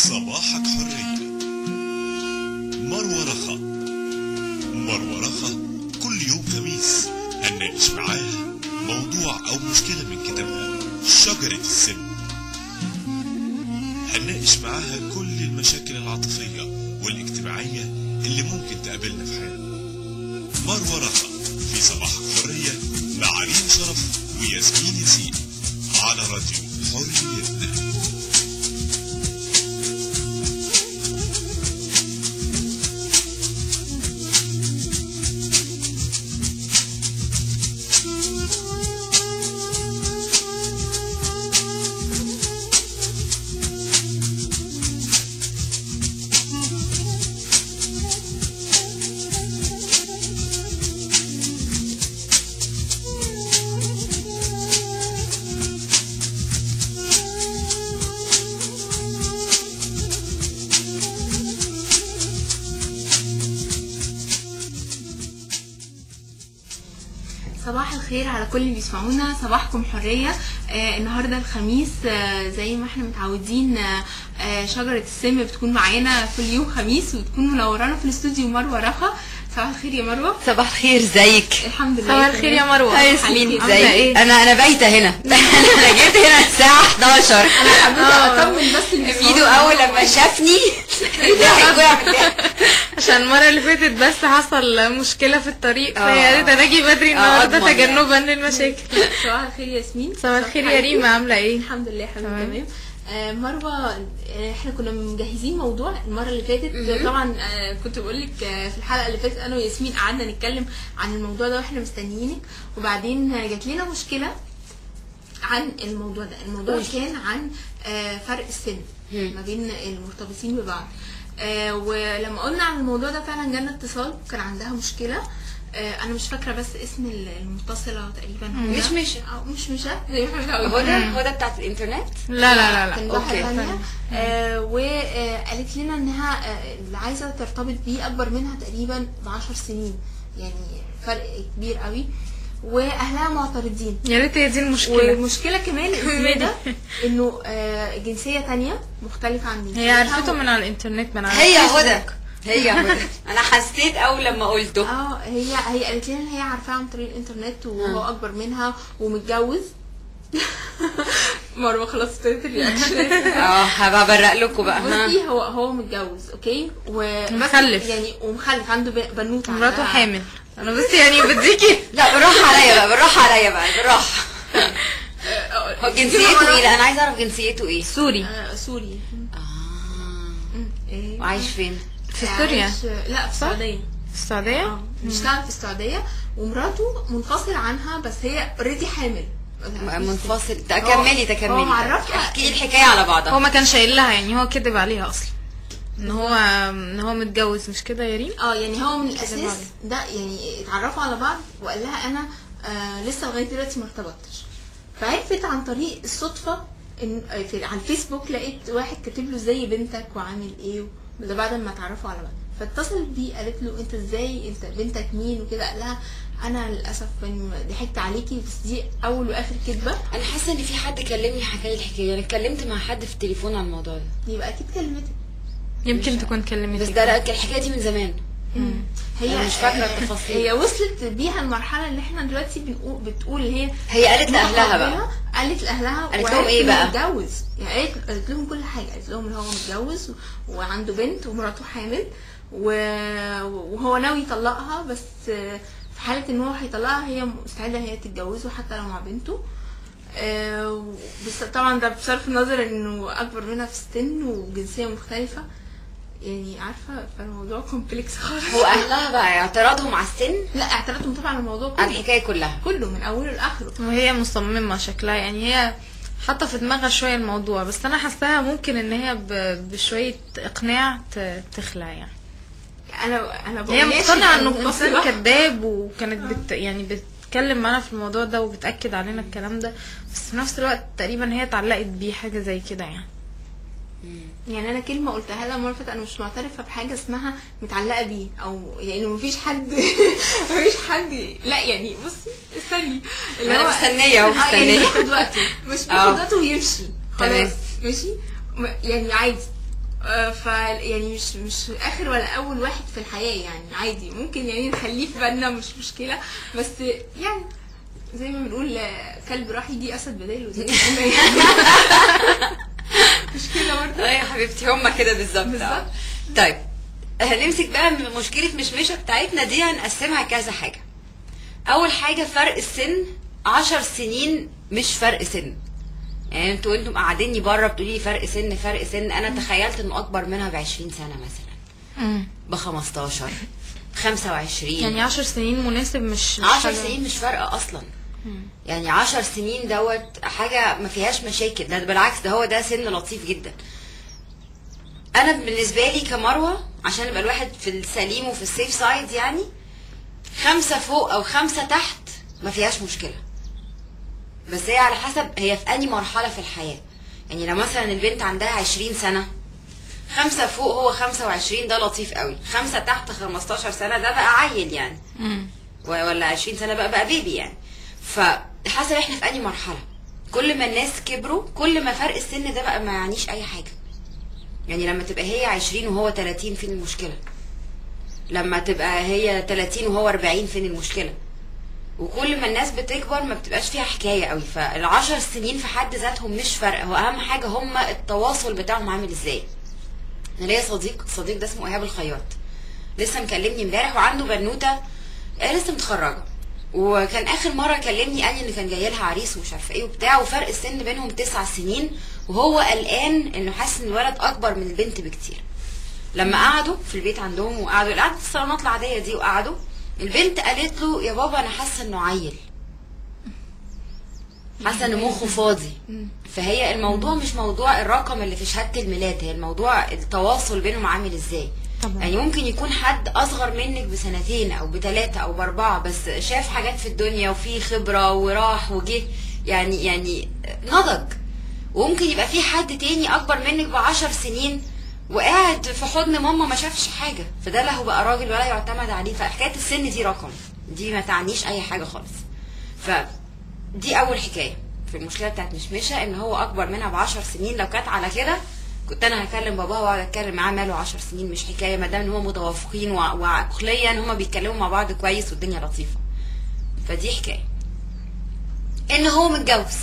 صباحك حرية مروة رخا مروة رخا كل يوم خميس هنناقش معاها موضوع أو مشكلة من كتابها شجرة السن هنناقش معاها كل المشاكل العاطفية والاجتماعية اللي ممكن تقابلنا في حياتنا مروة رخا في صباحك حرية مع ريم شرف وياسمين ياسين على راديو حريتنا صباح الخير على كل اللي بيسمعونا صباحكم حرية آه النهاردة الخميس آه زي ما احنا متعودين آه آه شجرة السم بتكون معانا كل يوم خميس وتكون منورانا في الاستوديو مروة رخا صباح الخير يا مروة صباح الخير ازيك الحمد لله صباح الخير يا مروة هاي ياسمين عاملة ازيك ايه؟ انا انا بايته هنا انا جيت هنا الساعه 11 انا حبيت اطمن بس اللي ميدو اول لما شافني ضحك وقع عشان المرة اللي فاتت بس حصل مشكلة في الطريق آه. فيا ريت انا اجي بدري النهارده أضمن يعني. تجنبا للمشاكل صباح الخير يا ياسمين صباح الخير يا ريما عاملة ايه؟ الحمد لله حبيبي تمام. تمام آه، مروة آه، احنا كنا مجهزين موضوع المرة اللي فاتت طبعا آه، كنت بقول لك في الحلقة اللي فاتت انا وياسمين قعدنا نتكلم عن الموضوع ده واحنا مستنيينك وبعدين آه، جات لنا مشكلة عن الموضوع ده الموضوع قولي. كان عن آه، فرق السن مم. ما بين المرتبطين ببعض آه، ولما قلنا عن الموضوع ده فعلا جالنا اتصال كان عندها مشكلة آه، انا مش فاكره بس اسم المتصله تقريبا هدى. مش مشى. اه مش مشى زي ما احنا متعودين. هدى هدى بتاعت الانترنت لا لا لا كان لا واحدة أوكي. تانية آه وقالت لنا انها آه، اللي عايزه ترتبط بيه اكبر منها تقريبا بعشر سنين يعني فرق كبير قوي واهلها معترضين يا ريت هي دي المشكلة والمشكله كمان اسمه ده انه آه، جنسيه تانية مختلفه عن هي جنسيتها عرفته من على الانترنت من على هي الفيسبوك. هدى هي هدى انا حسيت اول لما قلته اه هي هي قالت لنا ان هي عارفاه عن طريق الانترنت وهو اكبر منها ومتجوز مروه خلاص ابتدت الرياكشن اه هبقى ابرق لكم بقى ها. بصي هو هو متجوز اوكي و بس مخلف. يعني ومخلف عنده ب- بنوته مراته عندها- حامل انا بس يعني بديكي لا بالراحه عليا بقى بالراحه عليا بقى بالراحه آه، هو جنسيته ايه لا انا عايزه اعرف جنسيته ايه سوري آه، سوري اه مم. إيه. وعايش فين في سوريا عايش- لا في السعوديه في السعودية اه بيشتغل في السعوديه ومراته منفصل عنها بس هي اوريدي حامل منفصل تكملي تكملي هو معرفها. احكي لي الحكايه على هو بعضها ما كانش قايل لها يعني هو كذب عليها اصلا ان هو ان هو متجوز مش كده يا ريم اه يعني هو من كده الاساس بعض. ده يعني اتعرفوا على بعض وقال لها انا آه لسه لغايه دلوقتي ما ارتبطتش فعرفت عن طريق الصدفه ان آه، في على الفيسبوك لقيت واحد كاتب له ازاي بنتك وعامل ايه ده بعد ما اتعرفوا على بعض فاتصلت بيه قالت له انت ازاي انت بنتك مين وكده قال لها انا للاسف يعني ضحكت عليكي بس دي اول واخر كدبه انا حاسه ان في حد كلمني حكى لي الحكايه انا اتكلمت مع حد في التليفون عن الموضوع ده يبقى اكيد كلمتك يمكن تكون كلمتك بس ده لا، الحكايه دي من زمان هي أنا مش فاكرة التفاصيل. هي وصلت بيها المرحله اللي احنا دلوقتي بنقول بتقول ان هي هي قالت لاهلها بقى ربنا قالت لاهلها قالت وعرفت لهم إيه إنه بقى؟ متجوز يعني قالت قالت لهم كل حاجه قالت لهم ان هو متجوز و- وعنده بنت ومراته حامل و- وهو ناوي يطلقها بس في حاله ان هو هيطلقها هي مستعده ان هي تتجوزه حتى لو مع بنته آه، بس طبعا ده بصرف النظر انه اكبر منها في السن وجنسيه مختلفه يعني عارفه فالموضوع كومبلكس خالص هو اهلها بقى اعتراضهم على السن لا اعترضتهم طبعا على الموضوع على كله الحكايه كلها كله من اوله لاخره وهي مصممة شكلها يعني هي حاطة في دماغها شوية الموضوع بس أنا حاساها ممكن إن هي ب- بشوية إقناع ت- تخلع يعني انا انا هي بقولهاش مقتنعة إن إنه أنا إنسان منفصلة. كذاب وكانت بت يعني بتتكلم معانا في الموضوع ده وبتأكد علينا الكلام ده بس في نفس الوقت تقريبا هي اتعلقت بيه حاجة زي كده يعني يعني انا كلمه قلتها لها المره اللي فاتت انا مش معترفه بحاجه اسمها متعلقه بيه او يعني مفيش حد مفيش حد لا يعني بصي استني أنا مستنية أهو، آه، يعني مستنية. بياخد وقته مش آه. بياخد وقته ويمشي تمام. خلاص ماشي م- يعني عادي آه، ف يعني مش مش اخر ولا اول واحد في الحياه يعني عادي ممكن يعني نخليه في بالنا مش مشكله بس يعني زي ما بنقول آه، كلب راح يجي اسد بداله زي ما قلنا يعني. مشكله برضه اه يا حبيبتي هما كده بالظبط بالظبط. آه. طيب هنمسك بقى من مشكلة مشمشة بتاعتنا دي هنقسمها كذا حاجة أول حاجة فرق السن عشر سنين مش فرق سن يعني انتوا انتم قاعديني بره بتقولي لي فرق سن فرق سن انا تخيلت انه اكبر منها ب 20 سنه مثلا ب 15 25 يعني عشر سنين مناسب مش مش عشر حاجة- سنين مش فارقه اصلا يعني عشر سنين دوت حاجه ما فيهاش مشاكل ده بالعكس ده هو ده سن لطيف جدا انا بالنسبه لي كمروه عشان يبقى الواحد في السليم وفي السيف سايد يعني خمسه فوق او خمسه تحت ما فيهاش مشكله بس هي على حسب هي في انهي مرحله في الحياه يعني لو مثلا البنت عندها 20 سنه خمسة فوق هو 25 ده لطيف قوي خمسة تحت 15 سنة ده بقى عيل يعني مم. و- ولا 20 سنه بقى بقى بيبي يعني فحسب احنا في انهي مرحله كل ما الناس كبروا كل ما فرق السن ده بقى ما يعنيش اي حاجه يعني لما تبقى هي 20 وهو 30 فين المشكله لما تبقى هي 30 وهو 40 فين المشكله وكل ما الناس بتكبر ما بتبقاش فيها حكايه قوي فالعشر سنين في حد ذاتهم مش فرق هو اهم حاجه هم التواصل بتاعهم عامل ازاي انا ليا صديق صديق ده اسمه ايهاب الخياط لسه مكلمني امبارح وعنده بنوته آه، لسه متخرجه وكان اخر مره كلمني قال لي ان كان جاي لها عريس ومش عارفه ايه وبتاع وفرق السن بينهم تسع سنين وهو قلقان انه حاسس ان الولد اكبر من البنت بكتير لما قعدوا في البيت عندهم وقعدوا قعدت الصالونات العاديه دي وقعدوا البنت قالت له يا بابا انا حاسه انه عيل حاسه ان مخه فاضي فهي الموضوع مش موضوع الرقم اللي في شهاده الميلاد هي الموضوع التواصل بينهم عامل ازاي طبعا. يعني ممكن يكون حد اصغر منك بسنتين او بثلاثه او باربعه بس شاف حاجات في الدنيا وفي خبره وراح وجه يعني يعني نضج وممكن يبقى في حد تاني اكبر منك بعشر سنين وقاعد في حضن ماما ما شافش حاجه فده لا هو بقى راجل ولا يعتمد عليه فحكايه السن دي رقم دي ما تعنيش اي حاجه خالص فدي اول حكايه في المشكله بتاعت مشمشه ان هو اكبر منها بعشر سنين لو كانت على كده كنت انا هكلم باباها واقعد اتكلم معاه ماله 10 سنين مش حكايه ما دام ان هم متوافقين وع- وعقليا هم بيتكلموا مع بعض كويس والدنيا لطيفه فدي حكايه ان هو متجوز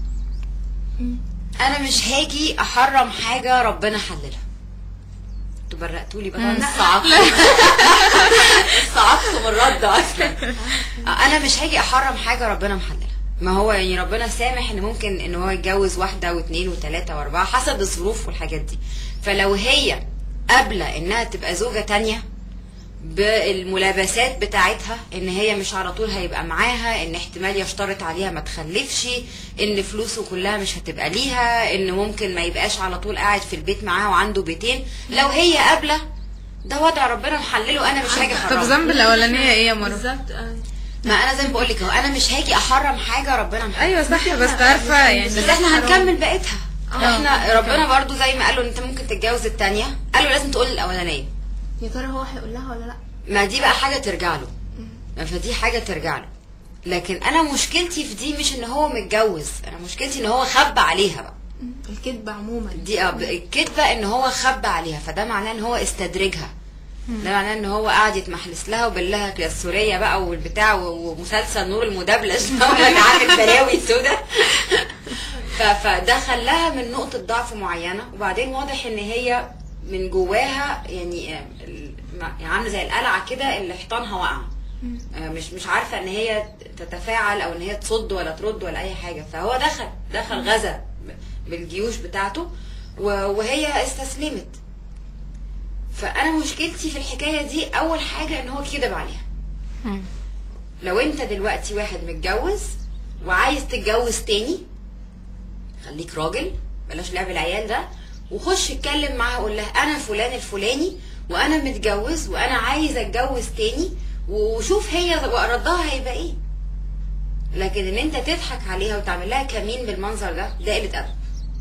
انا مش هاجي احرم حاجه ربنا حللها انتوا برقتولي بقى انا صعبت صعبت من الرد اصلا انا مش هاجي احرم حاجه ربنا محللها ما هو يعني ربنا سامح ان ممكن ان هو يتجوز واحده واثنين وثلاثه واربعه حسب الظروف والحاجات دي فلو هي قابله انها تبقى زوجه تانية بالملابسات بتاعتها ان هي مش على طول هيبقى معاها ان احتمال يشترط عليها ما تخلفش ان فلوسه كلها مش هتبقى ليها ان ممكن ما يبقاش على طول قاعد في البيت معاها وعنده بيتين لو هي قابله ده وضع ربنا محلله انا مش هاجي طب احرمه ذنب الاولانيه ايه يا مروه بالظبط آه. ما انا زي ما بقول لك اهو انا مش هاجي احرم حاجه ربنا محلله ايوه صح بس عارفه يعني بس احنا هنكمل بقيتها آه. احنا ربنا برضو زي ما قالوا ان انت ممكن تتجوز التانية قالوا لازم تقول الاولانيه يا ترى هو هيقول لها ولا لا ما دي بقى حاجه ترجع له فدي حاجه ترجع له لكن انا مشكلتي في دي مش ان هو متجوز انا مشكلتي ان هو خبى عليها بقى الكذب عموما دي اه الكذبه ان هو خبى عليها فده معناه ان هو استدرجها ده معناه ان هو قاعد يتمحلس لها وبالله السوريه بقى والبتاع و- ومسلسل نور المدبلج ده ولا عامل بلاوي سودا ف- فده خلاها من نقطه ضعف معينه وبعدين واضح ان هي من جواها يعني آه، ال- يعني عامله زي القلعه كده اللي حيطانها واقعه آه، مش مش عارفه ان هي تتفاعل او ان هي تصد ولا ترد ولا اي حاجه فهو دخل دخل غزا بالجيوش بتاعته و- وهي استسلمت فانا مشكلتي في الحكايه دي اول حاجه ان هو كذب عليها لو انت دلوقتي واحد متجوز وعايز تتجوز تاني خليك راجل بلاش لعب العيال ده وخش اتكلم معاها قول لها انا فلان الفلاني وانا متجوز وانا عايز اتجوز تاني وشوف هي ردها هيبقى ايه لكن ان انت تضحك عليها وتعمل لها كمين بالمنظر ده ده قله ادب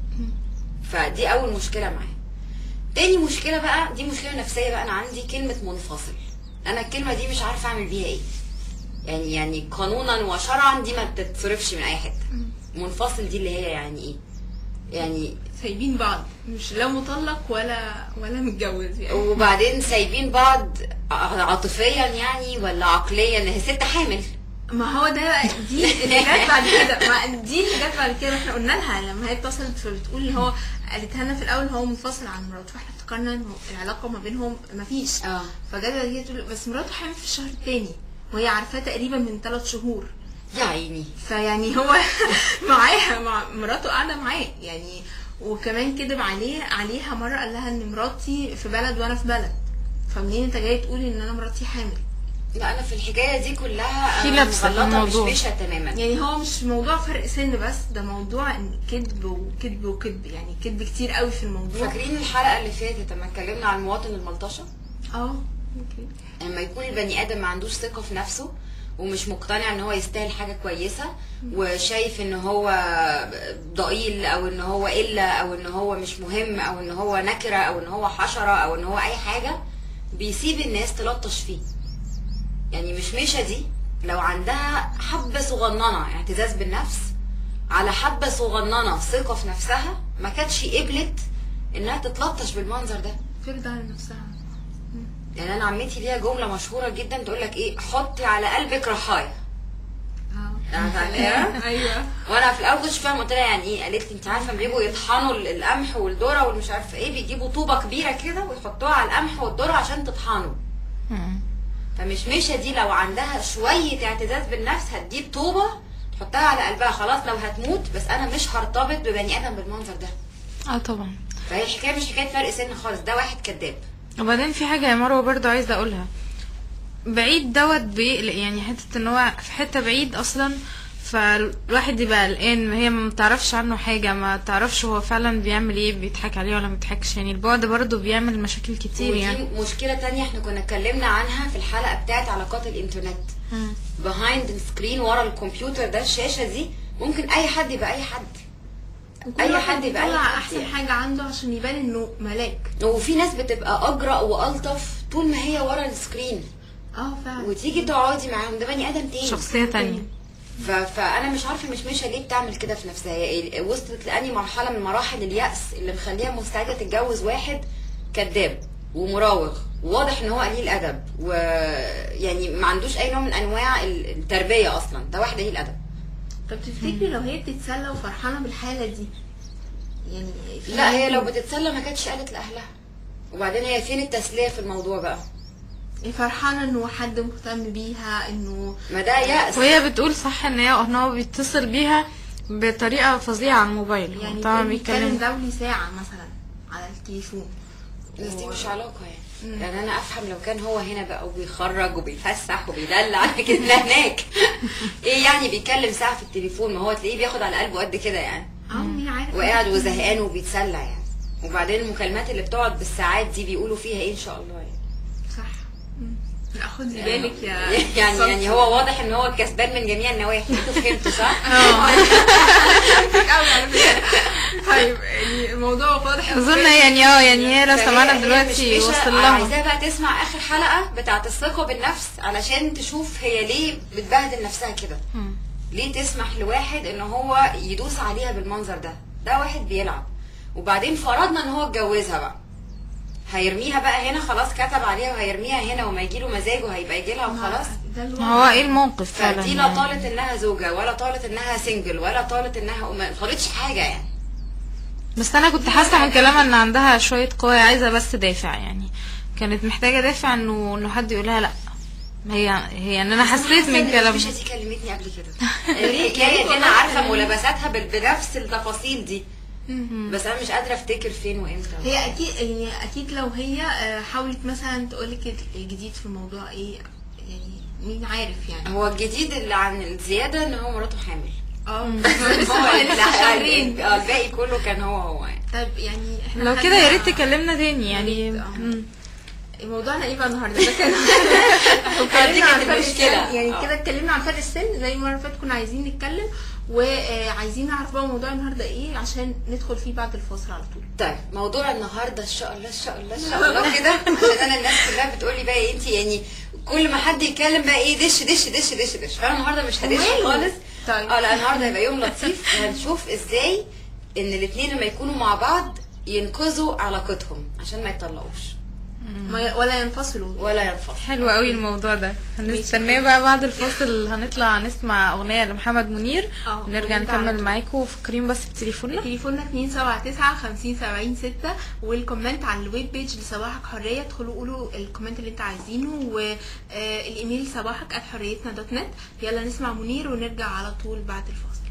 فدي اول مشكله معايا تاني مشكله بقى دي مشكله نفسيه بقى انا عندي كلمه منفصل انا الكلمه دي مش عارفه اعمل بيها ايه يعني يعني قانونا وشرعا دي ما بتتصرفش من اي حته منفصل دي اللي هي يعني ايه يعني سايبين بعض مش لا مطلق ولا ولا متجوز يعني وبعدين سايبين بعض ع- عاطفيا يعني ولا عقليا هي ست حامل ما هو ده بقى دي اللي جت بعد كده ما دي اللي جت بعد كده احنا قلنا لها لما هي اتصلت فبتقول ان هو قالتها لنا في الاول هو منفصل عن مراته فاحنا افتكرنا ان العلاقه ما بينهم ما فيش اه فجت بعد كده تقول بس مراته حامل في الشهر التاني وهي عارفاه تقريبا من ثلاث شهور يا عيني فيعني هو معاها مع مراته قاعده معاه يعني وكمان كذب عليه عليها مره قال لها ان مراتي في بلد وانا في بلد فمنين انت جاي تقولي ان انا مراتي حامل لا انا في الحكايه دي كلها في أنا لبسة في مغلطة الموضوع. مش مشة تماما يعني هو مش موضوع فرق سن بس ده موضوع ان كذب وكذب وكذب يعني كذب كتير قوي في الموضوع فاكرين الحلقه اللي فاتت لما اتكلمنا عن المواطن الملطشه اه اوكي لما يكون البني ادم ما عندوش ثقه في نفسه ومش مقتنع ان هو يستاهل حاجه كويسه وشايف ان هو ضئيل او ان هو قله او ان هو مش مهم او ان هو نكره او ان هو حشره او ان هو اي حاجه بيسيب الناس تلطش فيه يعني مش ميشة دي لو عندها حبه صغننه اعتزاز بالنفس على حبه صغننه ثقه في نفسها ما كانتش قبلت انها تتلطش بالمنظر ده ترضى على نفسها يعني انا عمتي ليها جمله مشهوره جدا تقول لك ايه حطي على قلبك رحايا اه عارفاها ايوه وانا في الاول كنتش فاهمه قلت لها يعني ايه قالت لي انت عارفه لما بيجوا يطحنوا ال- القمح والذره والمش عارفه ايه بيجيبوا طوبه كبيره كده ويحطوها على القمح والذره عشان تطحنوا مم. فمش مشة دي لو عندها شويه اعتزاز بالنفس هتجيب طوبه تحطها على قلبها خلاص لو هتموت بس انا مش هرتبط ببني ادم بالمنظر ده اه طبعا فهي الحكايه مش حكايه فرق سن خالص ده واحد كذاب وبعدين في حاجة يا مروة برضو عايزة اقولها بعيد دوت بيقلق يعني حتة ان هو في حتة بعيد اصلا فالواحد يبقى قلقان هي ما تعرفش عنه حاجة ما تعرفش هو فعلا بيعمل ايه بيضحك عليه ولا ما بيضحكش يعني البعد برضو بيعمل مشاكل كتير ودي يعني مشكله تانية احنا كنا اتكلمنا عنها في الحلقه بتاعت علاقات الانترنت مم. behind the screen ورا الكمبيوتر ده الشاشه دي ممكن اي حد يبقى اي حد وكل أي واحد حد يبقى أي بيطلع حد احسن يعني. حاجه عنده عشان يبان انه ملاك وفي ناس بتبقى اجرأ والطف طول ما هي ورا السكرين اه فعلا وتيجي تقعدي معاهم ده بني ادم تاني شخصية تانية ف... فانا مش عارفه مش مشى ليه بتعمل كده في نفسها هي إيه- وصلت لاني مرحله من مراحل اليأس اللي مخليها مستعده تتجوز واحد كذاب ومراوغ وواضح ان هو قليل ادب ويعني ما عندوش اي نوع من انواع ال- التربيه اصلا ده واحد قليل ادب طب تفتكري لو هي بتتسلى وفرحانه بالحاله دي يعني في لا هي لو ممكن- بتتسلى ما كانتش قالت لاهلها وبعدين هي فين التسليه في الموضوع بقى هي فرحانه انه حد مهتم بيها انه ما ده يأس وهي بتقول صح ان هي ان هو بيتصل بيها بطريقة فظيعة على الموبايل يعني طبعا كان بيتكلم بيتكلم دولي ساعه مثلا على التليفون بس دي و- مش علاقة يعني يعني انا افهم لو كان هو هنا بقى وبيخرج وبيفسح وبيدلع لكن ده هناك ايه يعني بيتكلم ساعة في التليفون ما هو تلاقيه بياخد على قلبه قد كده يعني اه هي عارفه وقاعد وزهقان وبيتسلى يعني وبعدين المكالمات اللي بتقعد بالساعات دي بيقولوا فيها ايه ان شاء الله يعني صح مم. لا خدي بالك يا يعني صبري. يعني هو واضح ان هو كسبان من جميع النواحي انتوا فهمتوا صح؟ قوي على فكرة. طيب يعني الموضوع واضح اظن يعني اه يعني هي لو فهي- سمعنا هي دلوقتي مش- مش- وصل لها عايزاها بقى تسمع اخر حلقه بتاعت الثقه بالنفس علشان تشوف هي ليه بتبهدل نفسها كده مم. ليه تسمح لواحد ان هو يدوس عليها بالمنظر ده ده واحد بيلعب وبعدين فرضنا ان هو اتجوزها بقى هيرميها بقى هنا خلاص كتب عليها وهيرميها هنا وما يجيله مزاجه هيبقى يجي لها وخلاص ده الوضع. ما هو ايه الموقف فعلا فدي لا يعني. طالت انها زوجه ولا طالت انها سنجل ولا طالت انها ما طالتش حاجه يعني بس انا كنت حاسه من كلامها ان عندها شويه قوه عايزه بس دافع يعني كانت محتاجه دافع انه انه حد يقولها لا هي هي ان انا حسيت من كلامها مش دي كلمتني قبل كده الحكايه دي انا عارفه ملابساتها بال- بنفس التفاصيل دي بس انا مش قادره افتكر فين وامتى هي اكيد يعني اكيد لو هي آه، حاولت مثلا تقولك الجديد في الموضوع ايه يعني مين عارف يعني هو الجديد اللي عن الزياده ان هو مراته حامل اه هو اللي- لسه شهرين اه الباقي كله كان هو هو يعني طيب يعني احنا لو خدنا- كده يا ريت تكلمنا تاني يعني يا ريت، اه. مم. موضوعنا ايه بقى النهارده ده كان دي اتكلمنا عن كانت فرق المشكلة. السن يعني اه. كده اتكلمنا عن فرق السن زي المره اللي فاتت كنا عايزين نتكلم وعايزين نعرف بقى موضوع النهارده ايه عشان ندخل فيه بعد الفاصل على طول طيب موضوع النهارده ان شاء الله ان شاء الله ان شاء الله كده عشان انا الناس كلها بتقول لي بقى إيه انت يعني كل ما حد يتكلم بقى ايه دش دش دش دش دش فانا النهارده مش هدش وماله؟ خالص طيب. اه لا النهارده هيبقى يوم لطيف وهنشوف ازاي ان الاتنين لما يكونوا مع بعض ينقذوا علاقتهم عشان ما يطلقوش ما- ولا ينفصلوا ولا ينفصلوا حلو قوي الموضوع ده هنستناه بقى بعد الفاصل هنطلع نسمع اغنيه لمحمد منير اه، ونرجع ونرجع على نكمل طول. معاكم وفاكرين بس بتليفوننا تليفوننا 279 50 70 6 والكومنت على الويب بيج لصباحك حريه ادخلوا قولوا الكومنت اللي انت عايزينه والايميل صباحك حريتنا دوت نت يلا نسمع منير ونرجع على طول بعد الفاصل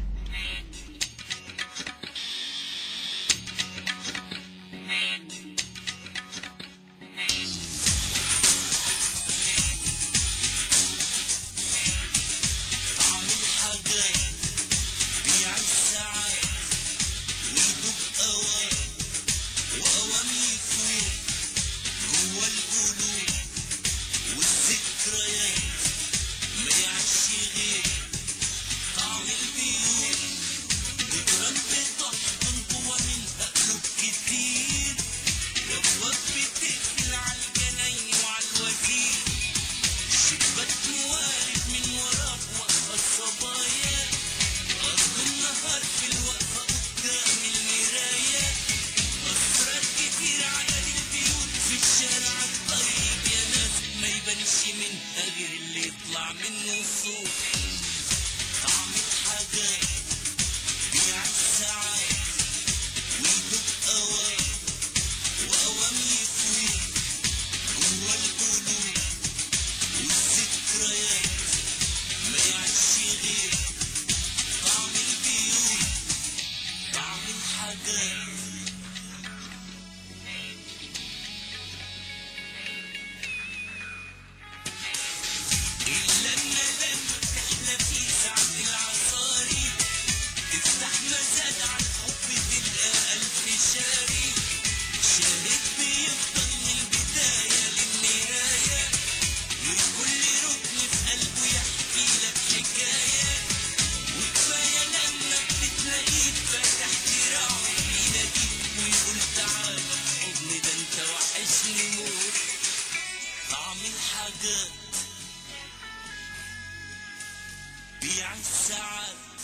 بيع الساعات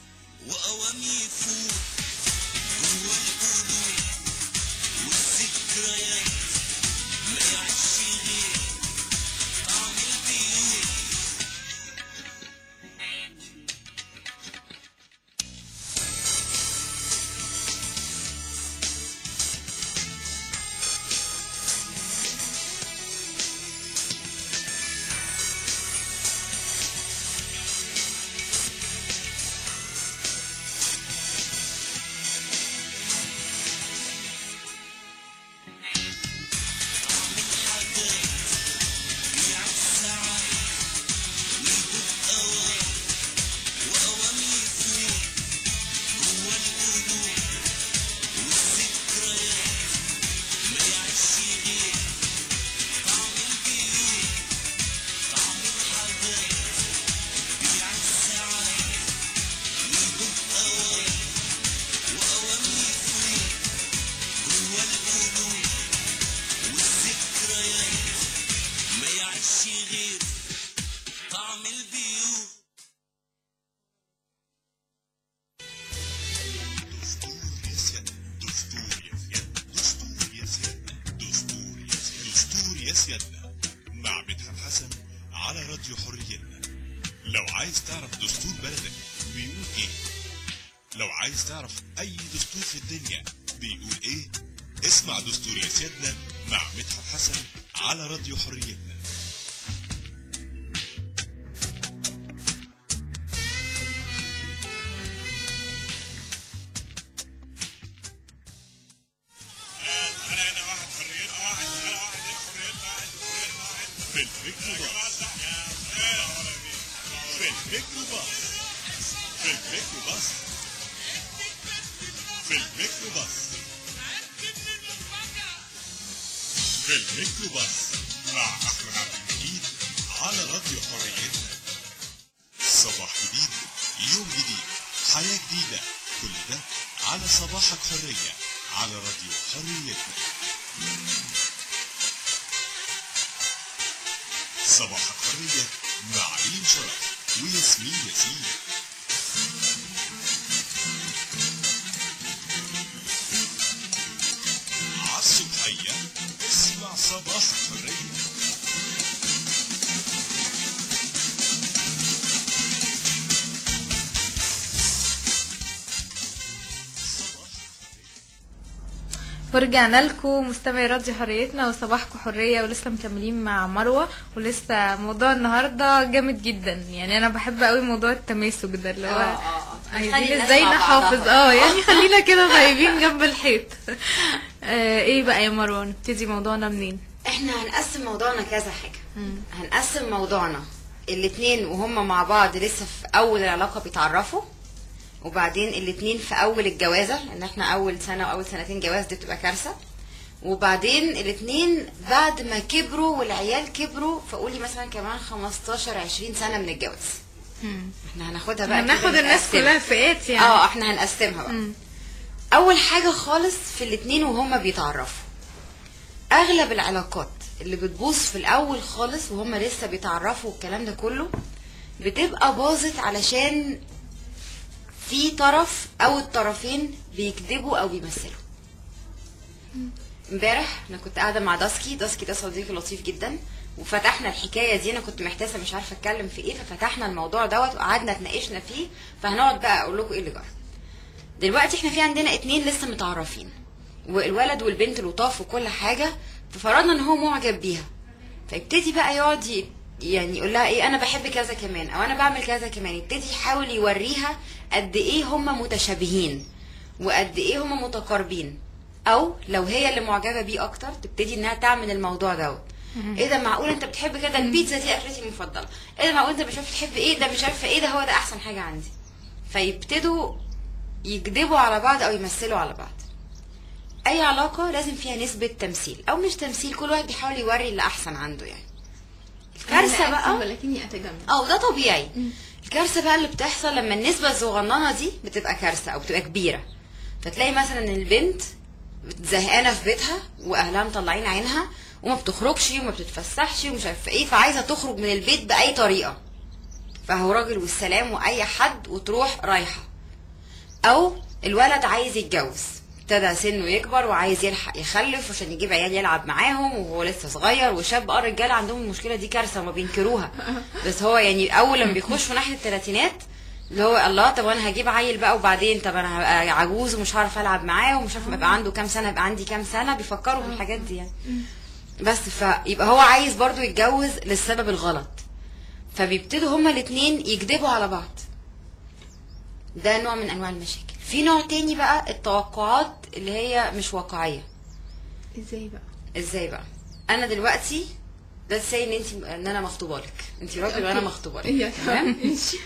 وأوام يفوت جوا القلوب والذكريات ما يعيش غير طعم البيوت بيع الساعات ويدوب أوام وأوام يفوت جوا القلوب والذكريات ما يعيش غير طعم البيوت طعم الحاجات بيع الساعات ويدوب أوام وأوام يفوت جوا القلوب والذكريات ما يعيش غير طعم البيوت دستور يا سيادنا دستور يا سيادنا دستور يا سيادنا دستور يا سيادنا مع مدحت حسن على راديو حريتنا لو عايز تعرف دستور بلدك بيقول ايه لو عايز تعرف اي دستور في الدنيا بيقول ايه اسمع دستور يا سيادنا مع مدحت حسن على راديو حريتنا انا انا واحد حريتنا واحد انا واحد ايه حريتنا واحد حريتنا واحد في الفكر باص في الفكر باص في الفكر باص في الميكروباص في الميكروباص مع احمد عبد المجيد على راديو حريتنا صباح جديد يوم جديد حياة جديدة كل ده على صباحك حرية على راديو حريتنا صباحك حرية مع ريم شرف وياسمين ياسين ورجعنا لكم مستمعي راديو حريتنا وصباحكم حريه ولسه مكملين مع مروه ولسه موضوع النهارده جامد جدا يعني انا بحب قوي موضوع التماسك ده اللي هو خلي عايزين الناس ازاي مع نحافظ بعضها. اه يعني خلينا كده طيبين جنب الحيط آه ايه بقى يا مروه نبتدي موضوعنا منين احنا هنقسم موضوعنا كذا حاجة هنقسم موضوعنا الاتنين وهم مع بعض لسه في اول العلاقة بيتعرفوا وبعدين الاتنين في اول الجوازة ان احنا اول سنة واول سنتين جواز دي بتبقى كارثة وبعدين الاتنين بعد ما كبروا والعيال كبروا فقولي مثلا كمان 15 20 سنة من الجواز احنا هناخدها بقى كده هناخد الناس نقسمها. كلها فئات يعني اه احنا هنقسمها بقى اول حاجه خالص في الاتنين وهما بيتعرفوا اغلب العلاقات اللي بتبوظ في الاول خالص وهما لسه بيتعرفوا والكلام ده كله بتبقى باظت علشان في طرف او الطرفين بيكذبوا او بيمثلوا امبارح انا كنت قاعده مع داسكي داسكي ده صديقي لطيف جدا وفتحنا الحكايه دي انا كنت محتاسه مش عارفه اتكلم في ايه ففتحنا الموضوع دوت وقعدنا اتناقشنا فيه فهنقعد بقى اقول لكم ايه اللي جرى دلوقتي احنا في عندنا اتنين لسه متعرفين والولد والبنت لطاف وكل حاجه ففرضنا ان هو معجب بيها فيبتدي بقى يقعد ي- يعني يقول لها ايه انا بحب كذا كمان او انا بعمل كذا كمان يبتدي يحاول يوريها قد ايه هم متشابهين وقد ايه هم متقاربين او لو هي اللي معجبه بيه اكتر تبتدي انها تعمل الموضوع دوت ايه ده معقول انت بتحب كده البيتزا دي اكلتي المفضله ايه ده معقول انت مش عارف تحب ايه ده مش عارفه ايه ده هو ده احسن حاجه عندي فيبتدوا يكذبوا على بعض او يمثلوا على بعض اي علاقه لازم فيها نسبه تمثيل او مش تمثيل كل واحد بيحاول يوري اللي احسن عنده يعني الكارثه أنا أكتب بقى ولكني اتجمل اه ده طبيعي الكارثه بقى اللي بتحصل لما النسبه الصغننه دي بتبقى كارثه او بتبقى كبيره فتلاقي مثلا البنت زهقانه في بيتها واهلها مطلعين عينها وما بتخرجش وما بتتفسحش ومش عارفه ايه فعايزه تخرج من البيت باي طريقه فهو راجل والسلام واي حد وتروح رايحه او الولد عايز يتجوز ابتدى سنه يكبر وعايز يلحق يخلف عشان يجيب عيال يلعب معاهم وهو لسه صغير وشاب اه الرجاله عندهم المشكله دي كارثه وما بينكروها بس هو يعني اول لما بيخشوا ناحيه الثلاثينات اللي هو الله طب انا هجيب عيل بقى وبعدين طب انا هبقى عجوز ومش هعرف العب معاه ومش عارف يبقى عنده كام سنه يبقى عندي كام سنه بيفكروا بالحاجات دي يعني بس فيبقى هو عايز برضو يتجوز للسبب الغلط فبيبتدوا هما الاتنين يكذبوا على بعض ده نوع من انواع المشاكل في نوع تاني بقى التوقعات اللي هي مش واقعيه ازاي بقى ازاي بقى انا دلوقتي ده سي ان انت ان انا مخطوبه لك انت راجل وانا مخطوبه لك ايوه تمام ماشي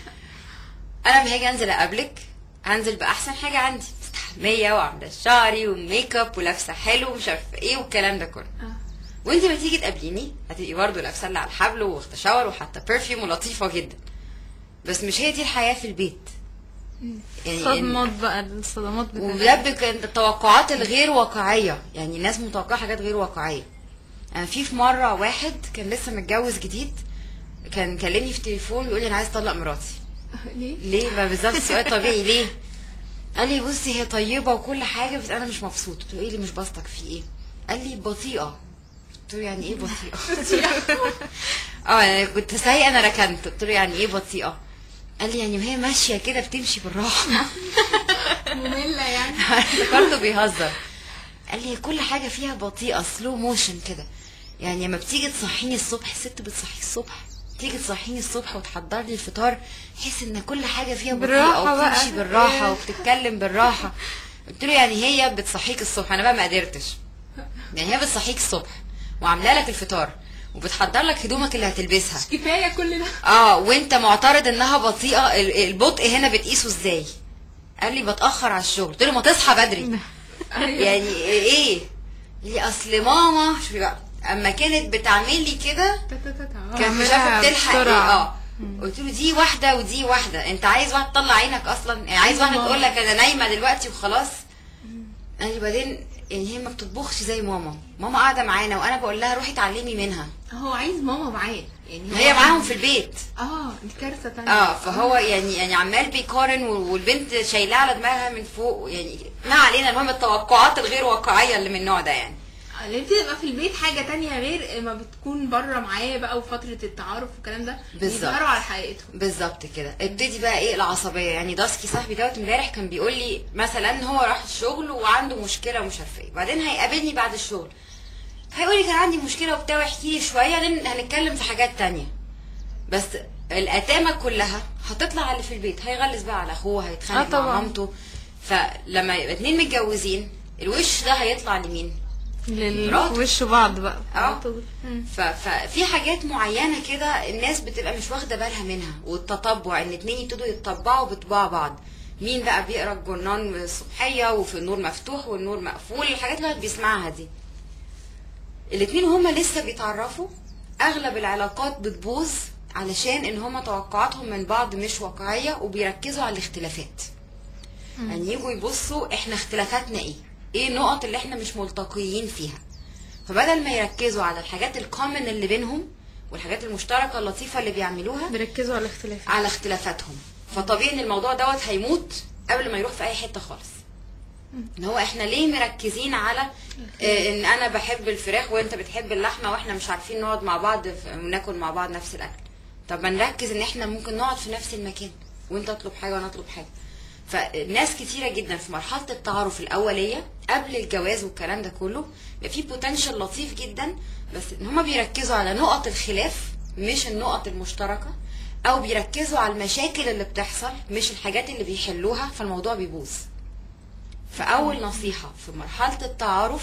انا لما هاجي انزل اقابلك هنزل باحسن حاجه عندي مستحميه وعامله شعري وميك اب ولابسه حلو ومش عارفه ايه والكلام ده كله آه. وانت ما تيجي تقابليني هتبقي برضه لابسه اللي على الحبل واخده شاور وحاطه برفيوم ولطيفه جدا بس مش هي دي الحياه في البيت يعني صدمات بقى الصدمات وده بتاعتها بك- التوقعات الغير واقعيه يعني الناس متوقعه حاجات غير واقعيه انا في في مره واحد كان لسه متجوز جديد كان كلمني في التليفون يقول لي انا عايز اطلق مراتي ليه ليه ما بالظبط السؤال طبيعي ليه قال لي بصي هي طيبه وكل حاجه بس انا مش مبسوط قلت له ايه اللي مش بسطك في ايه قال لي بطيئه قلت له يعني ايه بطيئه اه انا كنت سايقه انا ركنت قلت له يعني ايه بطيئه قال لي يعني وهي ماشيه كده بتمشي بالراحه مملة يعني افتكرته بيهزر قال لي كل حاجه فيها بطيئه سلو موشن كده يعني لما بتيجي تصحيني الصبح الست بتصحي الصبح تيجي تصحيني الصبح وتحضر لي الفطار احس ان كل حاجه فيها بطيئه بالراحة بقى. وبتمشي بالراحه وبتتكلم بالراحه قلت له يعني هي بتصحيك الصبح انا بقى ما قدرتش يعني هي بتصحيك الصبح وعامله لك الفطار وبتحضر لك هدومك اللي هتلبسها كفاية كل ده اه وانت معترض انها بطيئه ال- البطء هنا بتقيسه ازاي قال لي بتاخر على الشغل قلت له ما تصحى بدري يعني ايه لي اصل ماما شوفي بقى اما كانت بتعمل لي كده تا- تا- تا- تا. كان مش اعملها عارفه بتلحق ايه بسرعة. اه قلت له دي واحده ودي واحده انت عايز واحده تطلع عينك اصلا يعني عايز واحده تقول لك انا نايمه دلوقتي وخلاص قال لي بعدين يعني هي ما بتطبخش زي ماما ماما قاعده معانا وانا بقول لها روحي اتعلمي منها هو عايز ماما معاه يعني هو هي معاهم عايز- في البيت اه دي كارثة تانية اه فهو يعني يعني عمال بيقارن وال- والبنت شايلاه على دماغها من فوق يعني ما علينا المهم التوقعات الغير واقعيه اللي من النوع ده يعني اللي بتبقى في البيت حاجة تانية غير ما بتكون بره معاه بقى وفترة التعارف والكلام ده بالظبط. بيظهروا على حقيقتهم بالظبط كده ابتدي بقى ايه العصبيه يعني داسكي صاحبي دوت امبارح كان بيقول لي مثلا هو راح الشغل وعنده مشكله ومش عارفه ايه بعدين هيقابلني بعد الشغل هيقول لي كان عندي مشكله وبتاع واحكي لي شويه بعدين هنتكلم في حاجات تانية بس الاتامه كلها هتطلع على اللي في البيت هيغلس بقى على اخوه هيتخانق آه مع طبعا. مامته فلما يبقى اتنين متجوزين الوش ده هيطلع لمين لل- مرات. وش بعض بقى اه ف- ففي حاجات معينه كده الناس بتبقى مش واخده بالها منها والتطبع ان اتنين يبتدوا يتطبعوا بطباع بعض مين بقى بيقرا الجورنان الصبحيه وفي النور مفتوح والنور مقفول الحاجات اللي الواحد بيسمعها دي الاتنين هما لسه بيتعرفوا اغلب العلاقات بتبوظ علشان ان هما توقعاتهم من بعض مش واقعيه وبيركزوا على الاختلافات يعني يجوا يبصوا احنا اختلافاتنا ايه ايه النقط اللي احنا مش ملتقيين فيها فبدل ما يركزوا على الحاجات الكومن اللي بينهم والحاجات المشتركه اللطيفه اللي بيعملوها بيركزوا على الاختلاف على اختلافاتهم فطبيعي ان الموضوع دوت هيموت قبل ما يروح في اي حته خالص ان هو احنا ليه مركزين على آه، ان انا بحب الفراخ وانت بتحب اللحمه واحنا مش عارفين نقعد مع بعض في- وناكل مع بعض نفس الاكل طب ما نركز ان احنا ممكن نقعد في نفس المكان وانت اطلب حاجه وانا اطلب حاجه فناس كتيره جدا في مرحله التعارف الاوليه قبل الجواز والكلام ده كله بيبقى في بوتنشال لطيف جدا بس ان هما بيركزوا على نقط الخلاف مش النقط المشتركه او بيركزوا على المشاكل اللي بتحصل مش الحاجات اللي بيحلوها فالموضوع بيبوظ فاول نصيحه في مرحله التعارف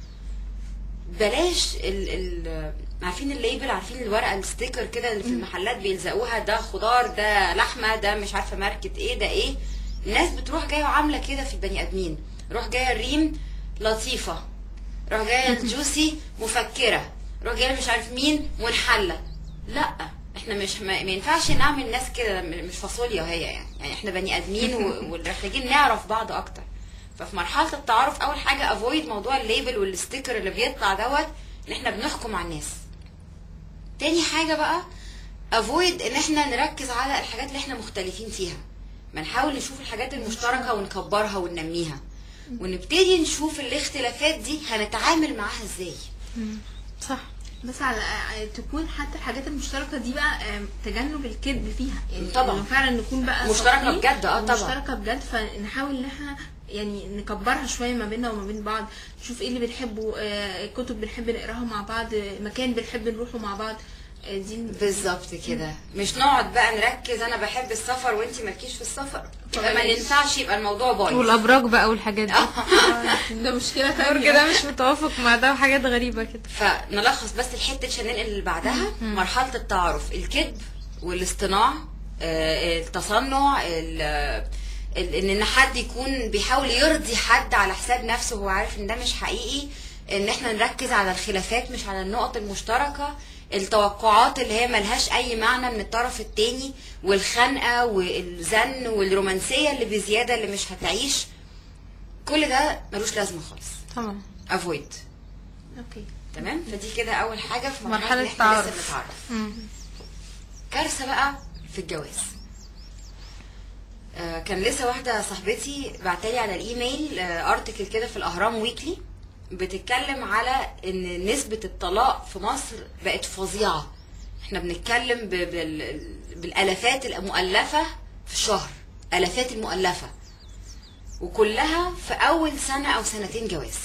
بلاش ال ال عارفين الليبل عارفين الورقه الستيكر كده اللي في المحلات بيلزقوها ده خضار ده لحمه ده مش عارفه ماركه ايه ده ايه الناس بتروح جايه وعامله كده في البني ادمين روح جايه الريم لطيفه روح جايه الجوسي مفكره روح جايه مش عارف مين منحله لا احنا مش ما, ما ينفعش نعمل ناس كده مش فاصوليا وهي يعني يعني احنا بني ادمين و- ومحتاجين نعرف بعض اكتر ففي مرحله التعارف اول حاجه افويد موضوع الليبل والستيكر اللي بيطلع دوت ان احنا بنحكم على الناس تاني حاجه بقى افويد ان احنا نركز على الحاجات اللي احنا مختلفين فيها ما نحاول نشوف الحاجات المشتركه ونكبرها وننميها ونبتدي نشوف الاختلافات دي هنتعامل معاها ازاي صح بس على تكون حتى الحاجات المشتركه دي بقى آم، تجنب الكذب فيها يعني طبعا. إنه فعلا نكون بقى مشتركة صادقين بجد، آه طبعا. مشتركه بجد فنحاول ان احنا يعني نكبرها شويه ما بيننا وما بين بعض نشوف ايه اللي بنحبه آه، كتب بنحب نقراها مع بعض آه، مكان بنحب نروحه مع بعض آه، دي بالظبط كده مش نقعد بقى نركز انا بحب السفر وانتي مالكيش في السفر يبقى ما طبعاً. ينفعش يبقى الموضوع بايظ والابراج بقى والحاجات دي ده مشكله الابراج تانية ده مش متوافق مع ده وحاجات غريبه كده فنلخص بس الحته عشان ننقل اللي بعدها مرحله التعارف الكذب والاصطناع آه، التصنع ال- ال- ان حد يكون بيحاول يرضي حد على حساب نفسه وهو عارف ان ده مش حقيقي ان احنا نركز على الخلافات مش على النقط المشتركه التوقعات اللي هي ملهاش اي معنى من الطرف التاني والخنقه والزن والرومانسيه اللي بزياده اللي مش هتعيش كل ده ملوش لازمه خالص طبعا افويد اوكي تمام فدي كده اول حاجه في مرحلة مرحله إن إحنا لسه التعارف. بنتعرف مم. كارثه بقى في الجواز آه، كان لسه واحده صاحبتي بعتلي على الايميل ارتكل كده في الاهرام ويكلي بتتكلم على ان نسبه الطلاق في مصر بقت فظيعه احنا بنتكلم ب- بال- بالالافات المؤلفه في الشهر الافات المؤلفه وكلها في اول سنه او سنتين جواز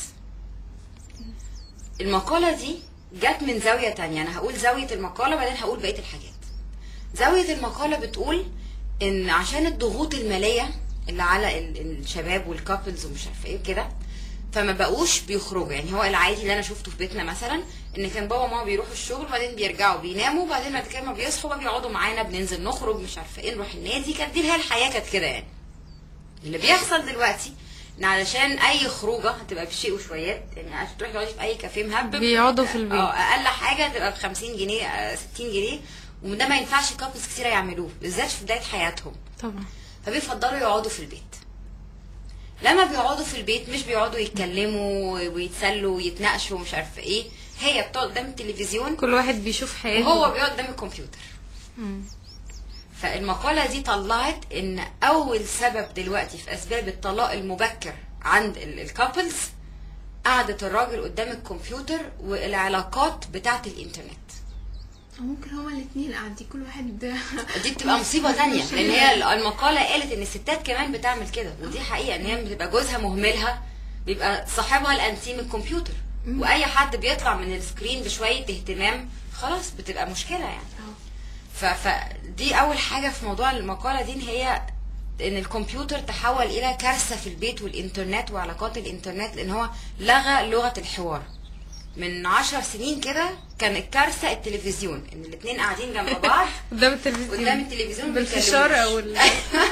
المقالة دي جت من زاوية تانية أنا هقول زاوية المقالة بعدين هقول بقية الحاجات زاوية المقالة بتقول إن عشان الضغوط المالية اللي على ال- الشباب والكابلز ومش عارفة إيه كده فما بقوش بيخرجوا يعني هو العادي اللي أنا شفته في بيتنا مثلا إن كان بابا وماما بيروحوا الشغل وبعدين بيرجعوا بيناموا وبعدين بعد كده ما بيصحوا بقى بيقعدوا معانا بننزل نخرج مش عارفة إيه نروح النادي كانت دي اللي هي الحياة كانت كده يعني اللي بيحصل دلوقتي ان علشان اي خروجه هتبقى بشيء وشويات يعني عشان تروحي تقعدي في اي كافيه مهبب بيقعدوا في البيت. اه اقل حاجه تبقى ب 50 جنيه آه، 60 جنيه وده ما ينفعش كابلز كتيره يعملوه بالذات في بدايه حياتهم طبعا فبيفضلوا يقعدوا في البيت لما بيقعدوا في البيت مش بيقعدوا يتكلموا ويتسلوا ويتناقشوا ومش عارفه ايه هي بتقعد قدام التلفزيون كل واحد بيشوف حياته وهو بيقعد قدام الكمبيوتر مم. فالمقالة دي طلعت ان اول سبب دلوقتي في اسباب الطلاق المبكر عند الكابلز قعدة الراجل قدام الكمبيوتر والعلاقات بتاعة الانترنت أو ممكن هما الاتنين قاعدين كل واحد دي بتبقى مصيبة تانية لان هي المقالة قالت ان الستات كمان بتعمل كده ودي حقيقة ان هي بتبقى جوزها مهملها بيبقى صاحبها الانتيم الكمبيوتر واي حد بيطلع من السكرين بشوية اهتمام خلاص بتبقى مشكلة يعني ف... فدي اول حاجة في موضوع المقالة دي ان هي ان الكمبيوتر تحول الى كارثة في البيت والانترنت وعلاقات الانترنت لان هو لغى لغة الحوار من عشر سنين كده كان الكارثة التلفزيون ان الاتنين قاعدين جنب بعض قدام التلفزيون قدام التلفزيون بالفشار بيتكلموش. او ال...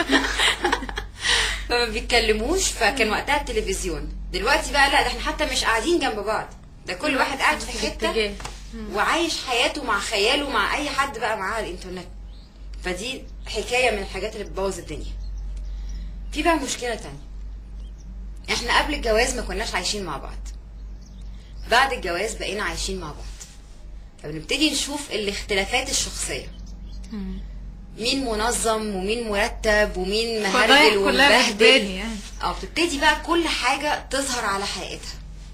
فما بيتكلموش فكان وقتها التلفزيون دلوقتي بقى لا ده احنا حتى مش قاعدين جنب بعض ده كل واحد قاعد في حته اتجاه. وعايش حياته مع خياله مع اي حد بقى معاه على الانترنت فدي حكايه من الحاجات اللي بتبوظ الدنيا في بقى مشكله تانية احنا قبل الجواز ما كناش عايشين مع بعض بعد الجواز بقينا عايشين مع بعض فبنبتدي نشوف الاختلافات الشخصيه مين منظم ومين مرتب ومين فضايح مهرجل كلها ومبهدل بتبان يعني اه بتبتدي بقى كل حاجة تظهر على حقيقتها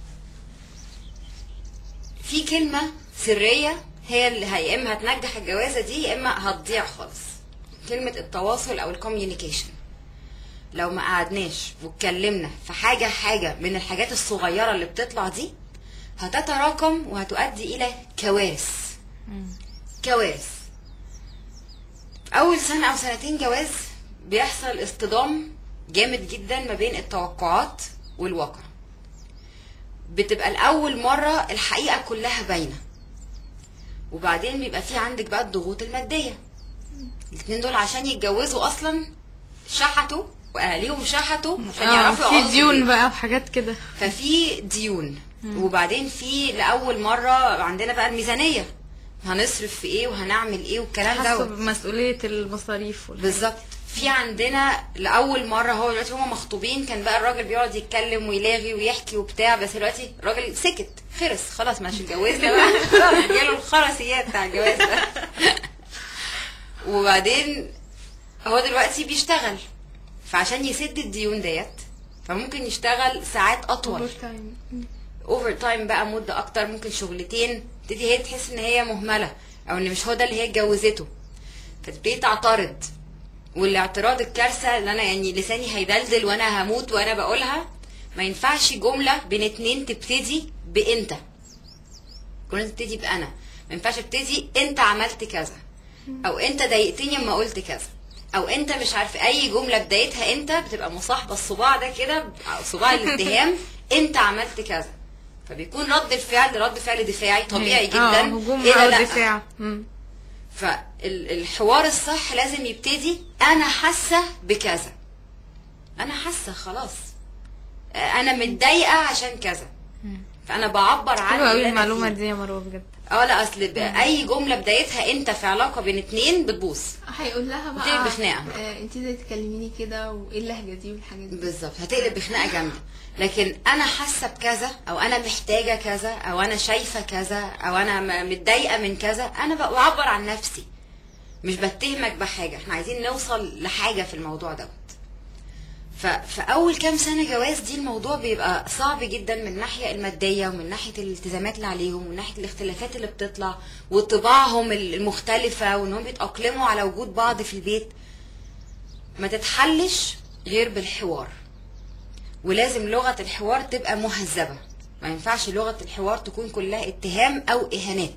في كلمة سرية هي اللي هي- يا اما هتنجح الجوازة دي يا اما هتضيع خالص كلمة التواصل او الكوميونيكيشن لو ما قعدناش واتكلمنا في حاجة حاجة من الحاجات الصغيرة اللي بتطلع دي هتتراكم وهتؤدي الى كوارث كوارث اول سنة او سنتين جواز بيحصل اصطدام جامد جدا ما بين التوقعات والواقع بتبقى الاول مرة الحقيقة كلها باينة وبعدين بيبقى في عندك بقى الضغوط المادية الاتنين دول عشان يتجوزوا اصلا شحتوا واهاليهم شحتوا عشان اه يعرفوا في يقعدوا ديون البيت. بقى وحاجات كده ففي ديون وبعدين في لاول مره عندنا بقى الميزانيه هنصرف في ايه وهنعمل ايه والكلام حاسه ده بمسؤوليه المصاريف وال- بالظبط في عندنا لاول مره هو دلوقتي هما مخطوبين كان بقى الراجل بيقعد يتكلم ويلاغي ويحكي وبتاع بس دلوقتي الراجل سكت خلص خلاص مش اتجوزنا بقى خلاص جاله الخرسيات بتاع الجواز ده وبعدين هو دلوقتي بيشتغل فعشان يسد الديون ديت فممكن يشتغل ساعات اطول اوفر تايم بقى مده اكتر ممكن شغلتين تبتدي هي تحس ان هي مهمله او ان مش هو ده اللي هي اتجوزته فتبتدي تعترض والاعتراض الكارثه اللي انا يعني لساني هيدلدل وانا هموت وانا بقولها ما ينفعش جمله بين اتنين تبتدي بانت كنا تبتدي بانا ما ينفعش ابتدي انت عملت كذا او انت ضايقتني اما قلت كذا او انت مش عارف اي جمله بدايتها انت بتبقى مصاحبه الصباع ده كده أو صباع الاتهام انت عملت كذا فبيكون رد الفعل رد فعل دفاعي طبيعي اه جدا هجوم إيه ده او لأ؟ دفاع مم. فالحوار الصح لازم يبتدي انا حاسه بكذا انا حاسه خلاص آه، انا متضايقه عشان كذا فانا بعبر عن حلوه قوي اللي أنا المعلومه فيه. دي يا مروه بجد اه لا اصل ب- اي جمله بدايتها انت في علاقه بين اتنين بتبوظ هيقول لها بتقلب بقى بخناقة. آه انت ازاي تكلميني كده وايه اللهجه دي والحاجات دي بالظبط هتقلب بخناقه جامده لكن انا حاسه بكذا او انا محتاجه كذا او انا شايفه كذا او انا م- متضايقه من كذا انا بق- بعبر عن نفسي مش بتهمك بحاجه احنا عايزين نوصل لحاجه في الموضوع دوت ف- فاول كام سنه جواز دي الموضوع بيبقى صعب جدا من الناحيه الماديه ومن ناحيه الالتزامات اللي عليهم ومن ناحيه الاختلافات اللي بتطلع وطباعهم المختلفه وانهم بيتاقلموا على وجود بعض في البيت ما تتحلش غير بالحوار ولازم لغه الحوار تبقى مهذبه ما ينفعش لغه الحوار تكون كلها اتهام او اهانات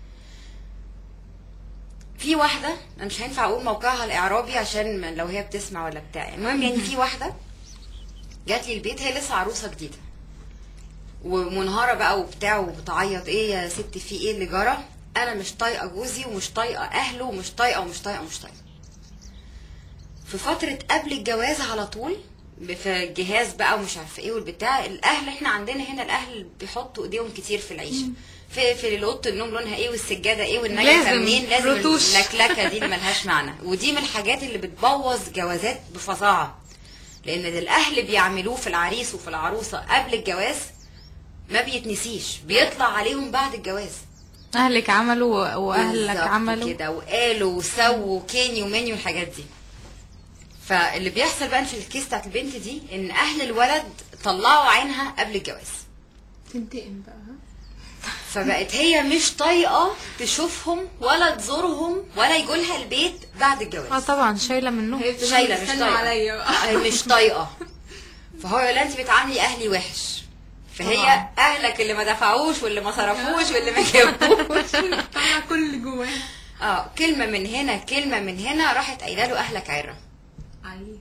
في واحده انا مش هينفع اقول موقعها الاعرابي عشان ما- لو هي بتسمع ولا بتاع المهم يعني في واحده جات لي البيت هي لسه عروسه جديده ومنهاره بقى وبتاع وبتعيط ايه يا ستي في ايه اللي جرى انا مش طايقه جوزي ومش طايقه اهله ومش طايقه ومش طايقه ومش طايقه في فتره قبل الجواز على طول في الجهاز بقى ومش عارفه ايه والبتاع الاهل احنا عندنا هنا الاهل بيحطوا ايديهم كتير في العيشه في في اوضه النوم لونها ايه والسجاده ايه والنجفه لازم منين لازم رتوش. اللكلكه دي اللي ملهاش معنى ودي من الحاجات اللي بتبوظ جوازات بفظاعه لان اللي الاهل بيعملوه في العريس وفي العروسه قبل الجواز ما بيتنسيش بيطلع عليهم بعد الجواز اهلك عملوا واهلك بالظبط عملوا كده وقالوا وسووا وكيني ومني والحاجات دي فاللي بيحصل بقى في الكيس بتاعت البنت دي ان اهل الولد طلعوا عينها قبل الجواز تنتقم بقى ها؟ فبقت هي مش طايقه تشوفهم ولا تزورهم ولا يجولها البيت بعد اه الجواز طبعا شايله منهم هي بتبقى شايله مش بتستنى طايقه عليا بقى هي مش طايقه فهو يقول لها انت بتعاملي اهلي وحش فهي طبعا. اهلك اللي ما دفعوش واللي ما صرفوش واللي ما جابوش طلع كل اللي جواها اه كلمه من هنا كلمه من هنا راحت قايله له اهلك عره علي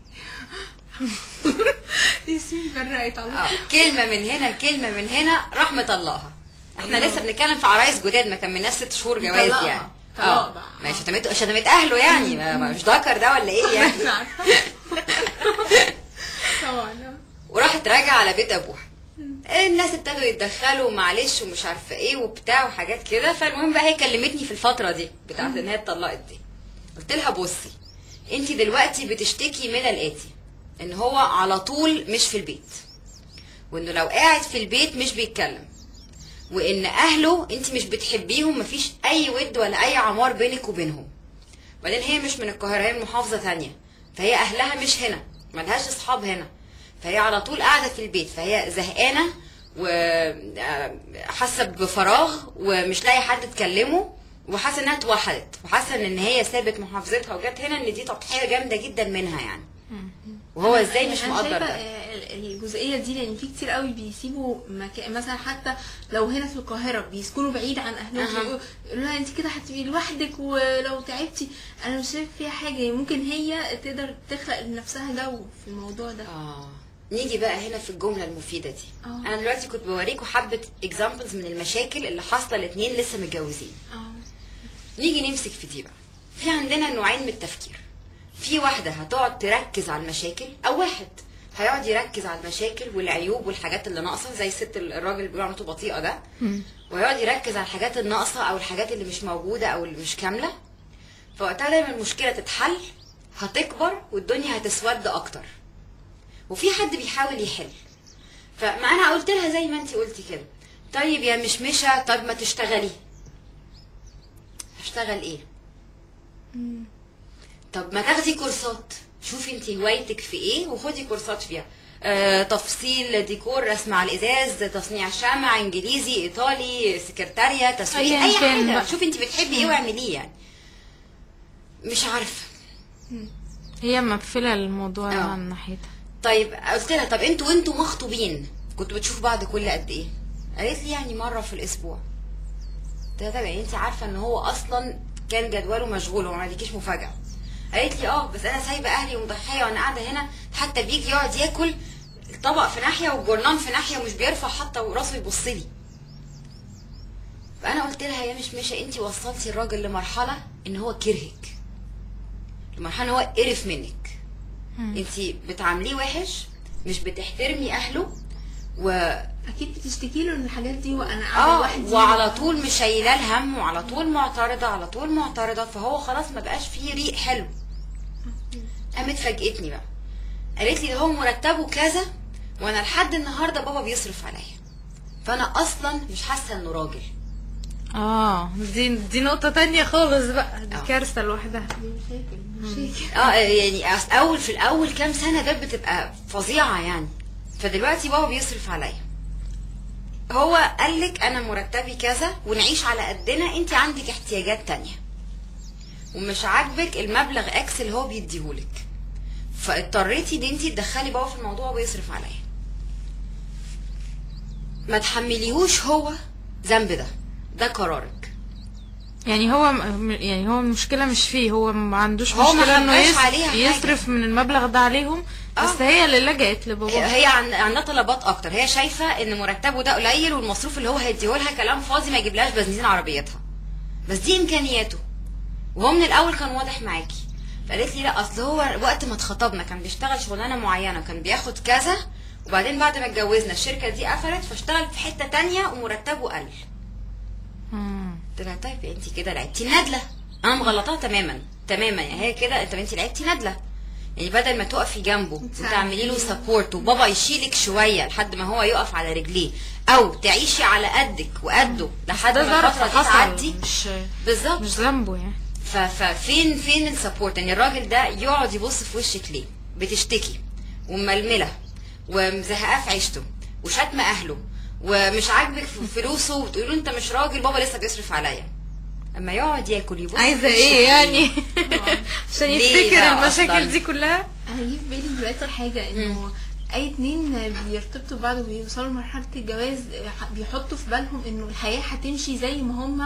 ياسمين فرقت على اه كلمه من هنا كلمه من هنا راح مطلقها احنا لسه بنتكلم في عرايس جداد ما كملناش ست شهور جواز مطلقها. يعني طلاق بقى. ماشي شتمت شتمت اهله يعني ما ما- مش ذكر ده ولا ايه يعني أنا عارفة. طبعا وراحت راجعه على بيت ابوها الناس ابتدوا يتدخلوا معلش ومش عارفه ايه وبتاع وحاجات كده فالمهم بقى هي كلمتني في الفتره دي بتاعت ان هي اتطلقت دي قلت لها بصي انت دلوقتي بتشتكي من الاتي ان هو على طول مش في البيت وانه لو قاعد في البيت مش بيتكلم وان اهله انت مش بتحبيهم مفيش اي ود ولا اي عمار بينك وبينهم بعدين هي مش من القاهره هي من محافظه تانية فهي اهلها مش هنا ملهاش اصحاب هنا فهي على طول قاعده في البيت فهي زهقانه وحاسه بفراغ ومش لاقي حد تكلمه وحاسه انها اتوحدت وحاسه ان هي سابت محافظتها وجت هنا ان دي تضحيه جامده جدا منها يعني وهو ازاي مش أنا مقدر شايفة ده آه، الجزئيه دي لان في كتير قوي بيسيبوا مكان مثلا حتى لو هنا في القاهره بيسكنوا بعيد عن اهلهم أها. يقولوا يقولوا لها انت كده هتبقي لوحدك ولو تعبتي انا مش شايف فيها حاجه ممكن هي تقدر تخلق لنفسها جو في الموضوع ده اه نيجي بقى هنا في الجمله المفيده دي آه. انا دلوقتي كنت بوريكم حبه اكزامبلز من المشاكل اللي حاصله الاتنين لسه متجوزين اه نيجي نمسك في دي بقى في عندنا نوعين من التفكير في واحدة هتقعد تركز على المشاكل أو واحد هيقعد يركز على المشاكل والعيوب والحاجات اللي ناقصة زي الست الراجل اللي بيقول عملته بطيئة ده ويقعد يركز على الحاجات الناقصة أو الحاجات اللي مش موجودة أو اللي مش كاملة فوقتها دايما المشكلة تتحل هتكبر والدنيا هتسود أكتر وفي حد بيحاول يحل فما أنا قلت لها زي ما أنت قلتي كده طيب يا مشمشة طب ما تشتغلي هشتغل ايه طب ما تاخدي كورسات شوفي انت هوايتك في ايه وخدي كورسات فيها آه، تفصيل ديكور رسم على الازاز تصنيع شمع انجليزي ايطالي سكرتاريا تسويق أياً اي كان حاجه بقى. شوفي انت بتحبي ايه واعمليه يعني مش عارفه هي مقفله الموضوع آه. عن ناحيتها طيب قلت لها طب انتوا وانتوا مخطوبين كنتوا بتشوفوا بعض كل قد ايه قالت لي يعني مره في الاسبوع قلت لها طب يعني انت عارفه ان هو اصلا كان جدوله مشغول هو ما عندكيش مفاجاه قالت لي اه بس انا سايبه اهلي ومضحيه وانا قاعده هنا حتى بيجي يقعد ياكل الطبق في ناحيه والجرنان في ناحيه ومش بيرفع حتى وراسه يبص لي فانا قلت لها يا مش ماشي انت وصلتي الراجل لمرحله ان هو كرهك لمرحله ان هو قرف منك انت بتعامليه وحش مش بتحترمي اهله و اكيد بتشتكي له ان الحاجات دي وانا قاعده اه لوحدي وعلى طول مش شايله الهم وعلى طول معترضه على طول معترضه فهو خلاص ما بقاش فيه ريق حلو قامت فاجئتني بقى قالت لي ده هو مرتبه كذا وانا لحد النهارده بابا بيصرف عليا فانا اصلا مش حاسه انه راجل اه دي دي نقطه تانية خالص بقى دي آه. كارثه لوحدها اه يعني أص- اول في الاول كام سنه ده بتبقى فظيعه يعني فدلوقتي بابا بيصرف عليا هو قال لك انا مرتبي كذا ونعيش على قدنا انت عندك احتياجات تانية ومش عاجبك المبلغ اكس اللي هو بيديهولك فاضطريتي ان انت تدخلي بابا في الموضوع ويصرف عليا ما تحمليهوش هو ذنب ده ده قرارك يعني هو م- يعني هو المشكله مش فيه هو ما عندوش هو ما مشكله انه حباش يص- عليها حاجة. يصرف من المبلغ ده عليهم بس آه. هي اللي لجأت لباباها هي عن- عندها طلبات اكتر هي شايفه ان مرتبه ده قليل والمصروف اللي هو هيديهولها كلام فاضي ما يجيبلهاش بنزين عربيتها بس دي امكانياته وهو من الاول كان واضح معاكي فقالت لي لا اصل هو وقت ما اتخطبنا كان بيشتغل شغلانه معينه كان بياخد كذا وبعدين بعد ما اتجوزنا الشركه دي قفلت فاشتغل في حته تانية ومرتبه قل مم. قلت لها طيب انت كده لعبتي ندله انا مغلطاها تماما تماما يعني هي كده انت انت لعبتي ندله يعني بدل ما تقفي جنبه وتعملي له سبورت وبابا يشيلك شويه لحد ما هو يقف على رجليه او تعيشي على قدك وقده لحد ده ما ظرف الفتره دي حصل تعدي مش بالظبط مش ذنبه يعني ف- ففين فين السبورت يعني الراجل ده يقعد يبص في وشك ليه بتشتكي وململه ومزهقاه في عيشته وشاتمه اهله ومش عاجبك في فلوسه وتقولي له انت مش راجل بابا لسه بيصرف عليا اما يقعد ياكل يبص عايزه في ايه وشك. يعني عشان ليه يفتكر بقى المشاكل أصلاً؟ دي كلها انا جه في بالي دلوقتي حاجه انه اي اتنين بيرتبطوا ببعض وبيوصلوا لمرحله الجواز آه، بيحطوا في بالهم انه الحياه هتمشي زي ما هم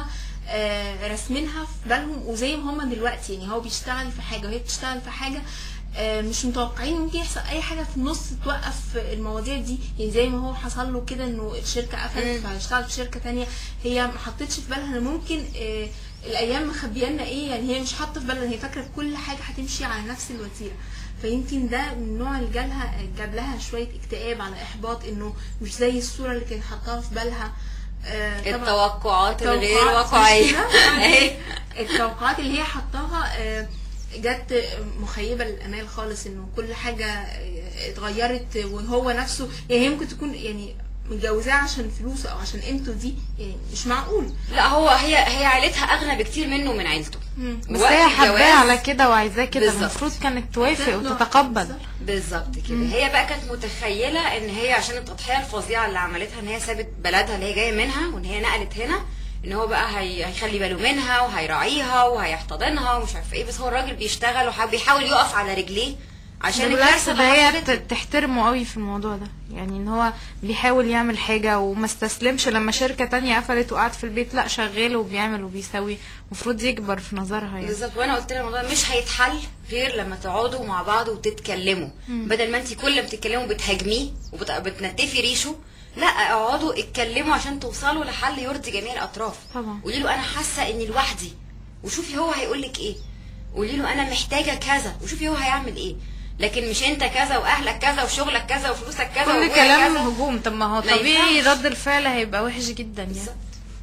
راسمينها في بالهم وزي ما هم دلوقتي يعني هو بيشتغل في حاجه وهي بتشتغل في حاجه آه، مش متوقعين ممكن يحصل اي حاجه في النص توقف المواضيع دي يعني زي ما هو حصل له كده انه الشركه قفلت فهيشتغل في شركه تانية هي ما حطتش في بالها ان ممكن آه، الايام مخبيانا ايه يعني هي مش حاطه في بالها هي فاكره كل حاجه هتمشي على نفس الوتيره فيمكن ده من النوع اللي جالها جاب لها شويه اكتئاب على احباط انه مش زي الصوره اللي كانت حاطاها في بالها آه، طبعاً التوقعات الغير التوقعات واقعيه مش كده؟ اهي. التوقعات اللي هي حطاها آه، جت مخيبه للامال خالص انه كل حاجه آه، اتغيرت وهو نفسه يعني هي ممكن تكون يعني متجوزاه عشان فلوسه او عشان قيمته دي يعني مش معقول لا هو هي هي عيلتها اغنى بكتير منه ومن عيلته بس وقت هي حباه الجواز- على كده وعايزاه كده بالظبط. المفروض كانت توافق بالظبط. وتتقبل بالظبط كده هي بقى كانت متخيله ان هي عشان التضحيه الفظيعه اللي عملتها ان هي سابت بلدها اللي هي جايه منها وان هي نقلت هنا ان هو بقى هي... هيخلي باله منها وهيراعيها وهيحتضنها ومش عارفه ايه بس هو الراجل بيشتغل وبيحاول يقف على رجليه عشان بالعكس الكارثه ده اللي هي حصلت ت- تحترمه قوي في الموضوع ده يعني ان هو بيحاول يعمل حاجة وما استسلمش لما شركة تانية قفلت وقعد في البيت لا شغال وبيعمل وبيسوي المفروض يكبر في نظرها يعني بالظبط وانا قلت لها الموضوع مش هيتحل غير لما تقعدوا مع بعض وتتكلموا بدل ما انت كل ما بتتكلموا بتهاجميه وبتنتفي ريشه لا اقعدوا اتكلموا عشان توصلوا لحل يرضي جميع الاطراف طبعا. قولي له انا حاسه اني لوحدي وشوفي هو هيقول لك ايه قولي له انا محتاجه كذا وشوفي هو هيعمل ايه لكن مش انت كذا واهلك كذا وشغلك كذا وفلوسك كذا كل وأبويا كلام كذا. هجوم طب ما هو ما طبيعي ينفعش. رد الفعل هيبقى وحش جدا يعني بالظبط.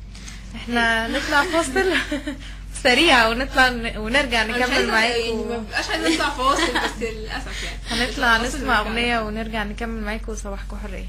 احنا نطلع فاصل سريع ونطلع ن- ونرجع أنا مش نكمل عايزة- يعني ما معاكم ببقاش عايزه اطلع فاصل بس للاسف يعني هنطلع فاصل نسمع ونرجع. اغنية ونرجع نكمل معاكم صباحكم حرية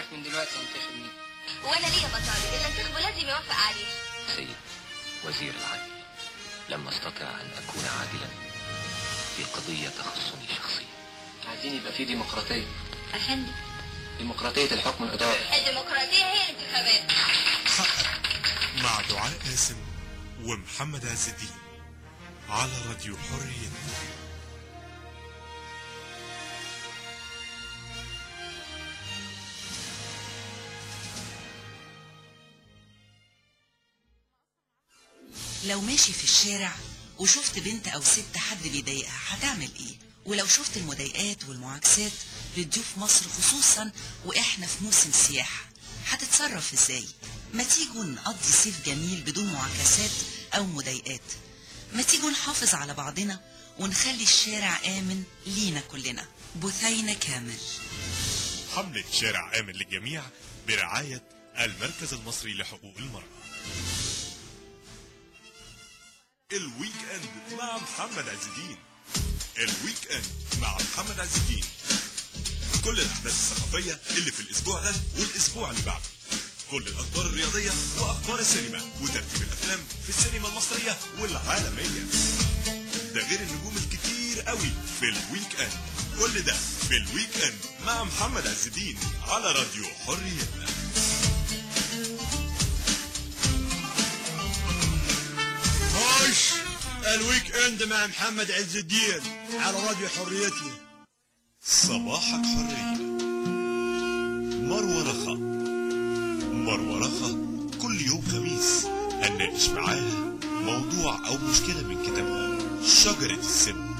من دلوقتي انتخب مين وانا ليا مطالب اللي انتخبه لازم يوافق عليها سيد وزير العدل لم استطع ان اكون عادلا في قضية تخصني شخصيا عايزين يبقى في ديمقراطية افندم ديمقراطية الحكم الإداري الديمقراطية هي الانتخابات حقك مع دعاء قاسم ومحمد عز الدين على راديو حرية لو ماشي في الشارع وشفت بنت او ست حد بيضايقها هتعمل ايه ولو شفت المضايقات والمعاكسات لضيوف مصر خصوصا واحنا في موسم سياحة هتتصرف ازاي ما تيجوا نقضي صيف جميل بدون معاكسات او مضايقات ما تيجوا نحافظ على بعضنا ونخلي الشارع آمن لينا كلنا بثينة كامل حملة شارع آمن للجميع برعاية المركز المصري لحقوق المرأة الويك اند مع محمد عز الدين الويك اند مع محمد عز الدين كل الاحداث الثقافيه اللي في الاسبوع ده والاسبوع اللي بعده كل الاخبار الرياضيه واخبار السينما وترتيب الافلام في السينما المصريه والعالميه ده غير النجوم الكتير قوي في الويك اند كل ده في الويك اند مع محمد عز الدين على راديو حريتنا خش الويك اند مع محمد عز الدين على راديو حريتنا صباحك حرية مروة رخا مروة رخا كل يوم خميس هنناقش معاها موضوع أو مشكلة من كتابها شجرة السم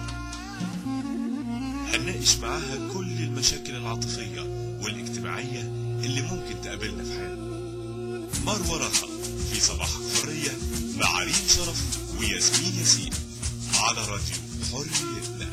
هنناقش معاها كل المشاكل العاطفية والاجتماعية اللي ممكن تقابلنا في حياتنا مروة رخا في صباحك حرية مع ريم شرف وياسمين ياسين على راديو حريتنا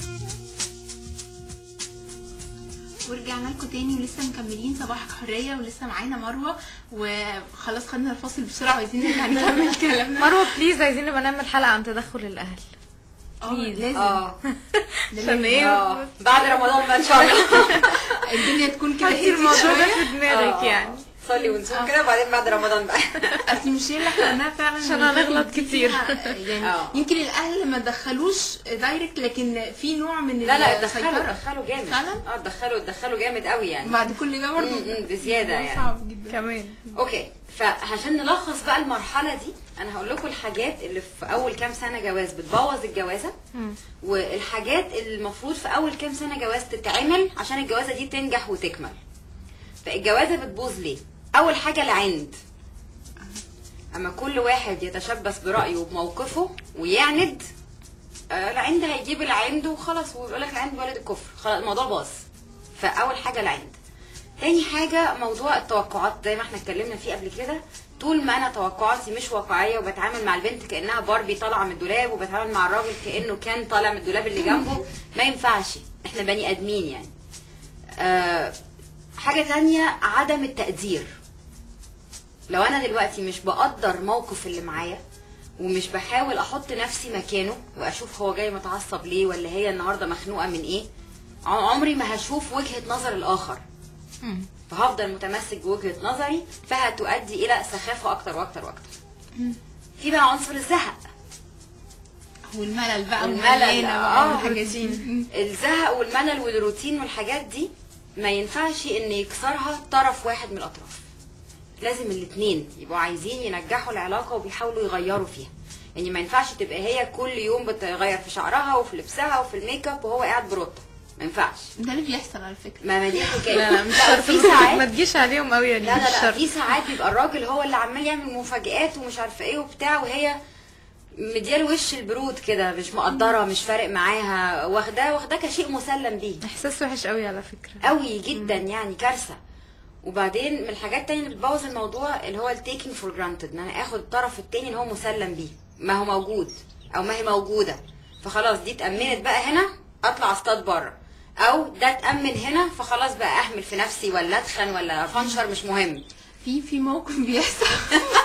ورجعنا لكم تاني ولسه مكملين صباحك حريه ولسه معانا مروه وخلاص خدنا الفاصل بسرعه وعايزين نرجع نكمل كلامنا مروه بليز عايزين نبقى نعمل حلقه عن تدخل الاهل اه لازم اه عشان ايه اه بعد رمضان بقى ان شاء الله الدنيا تكون كده حطي هديت الموضوع ده شويه في دماغك يعني صلي ونصوم كده وبعدين بعد رمضان بقى اصل مش هي اللي احنا قلناها فعلا عشان إن هنغلط دي كتير. فيها- يعني اه. يمكن الاهل ما دخلوش دايركت لكن في نوع من لا لا دخلوا السيطرة. دخلوا جامد فعلا؟ اه دخلوا دخلوا جامد قوي يعني بعد كل ده برضه م- م، بزياده يعني صعب جدا كمان اوكي فعشان نلخص بقى المرحله دي انا هقول لكم الحاجات اللي في اول كام سنه جواز بتبوظ الجوازه والحاجات اللي المفروض في اول كام سنه جواز تتعمل عشان الجوازه دي تنجح وتكمل فالجوازه بتبوظ ليه اول حاجه العند اما كل واحد يتشبث برايه وبموقفه ويعند آه، العند هيجيب العند وخلاص ويقول لك العند ولد الكفر خلاص الموضوع باظ فاول حاجه العند تاني حاجة موضوع التوقعات زي ما احنا اتكلمنا فيه قبل كده طول ما انا توقعاتي مش واقعية وبتعامل مع البنت كأنها باربي طالعة من الدولاب وبتعامل مع الراجل كأنه كان طالع من الدولاب اللي جنبه ما ينفعش احنا بني ادمين يعني آه حاجة تانية عدم التقدير لو انا دلوقتي مش بقدر موقف اللي معايا ومش بحاول احط نفسي مكانه واشوف هو جاي متعصب ليه ولا هي النهارده مخنوقه من ايه ع- عمري ما هشوف وجهه نظر الاخر فهفضل متمسك بوجهه نظري فهتؤدي الى سخافه اكتر واكتر واكتر في بقى عنصر الزهق والملل بقى والملل، والملانة بقى آه، والحاجات دي الزهق والملل والروتين والحاجات دي ما ينفعش ان يكسرها طرف واحد من الاطراف لازم الاتنين يبقوا عايزين ينجحوا العلاقه وبيحاولوا يغيروا فيها يعني ما ينفعش تبقى هي كل يوم بتغير في شعرها وفي لبسها وفي الميك اب وهو قاعد بروطه ما ينفعش ده اللي بيحصل على فكرة ما ما دي حكايه لا لا مش لا، شرط في ما ساعات تجيش عليهم قوي يعني لا مش لا لا شرط في ساعات بيبقى الراجل هو اللي عمال يعمل مفاجآت ومش عارفه ايه وبتاع وهي مدياله وش البرود كده مش مقدره مش فارق معاها واخداه واخداه كشيء مسلم بيه احساس وحش قوي على فكره قوي جدا يعني كارثه وبعدين من الحاجات التانية اللي بتبوظ الموضوع اللي هو التيكينج فور جرانتد ان انا اخد الطرف التاني اللي هو مسلم بيه ما هو موجود او ما هي موجوده فخلاص دي اتامنت بقى هنا اطلع اصطاد بره او ده اتامن هنا فخلاص بقى اهمل في نفسي ولا اتخن ولا فنشر مش مهم في في موقف بيحصل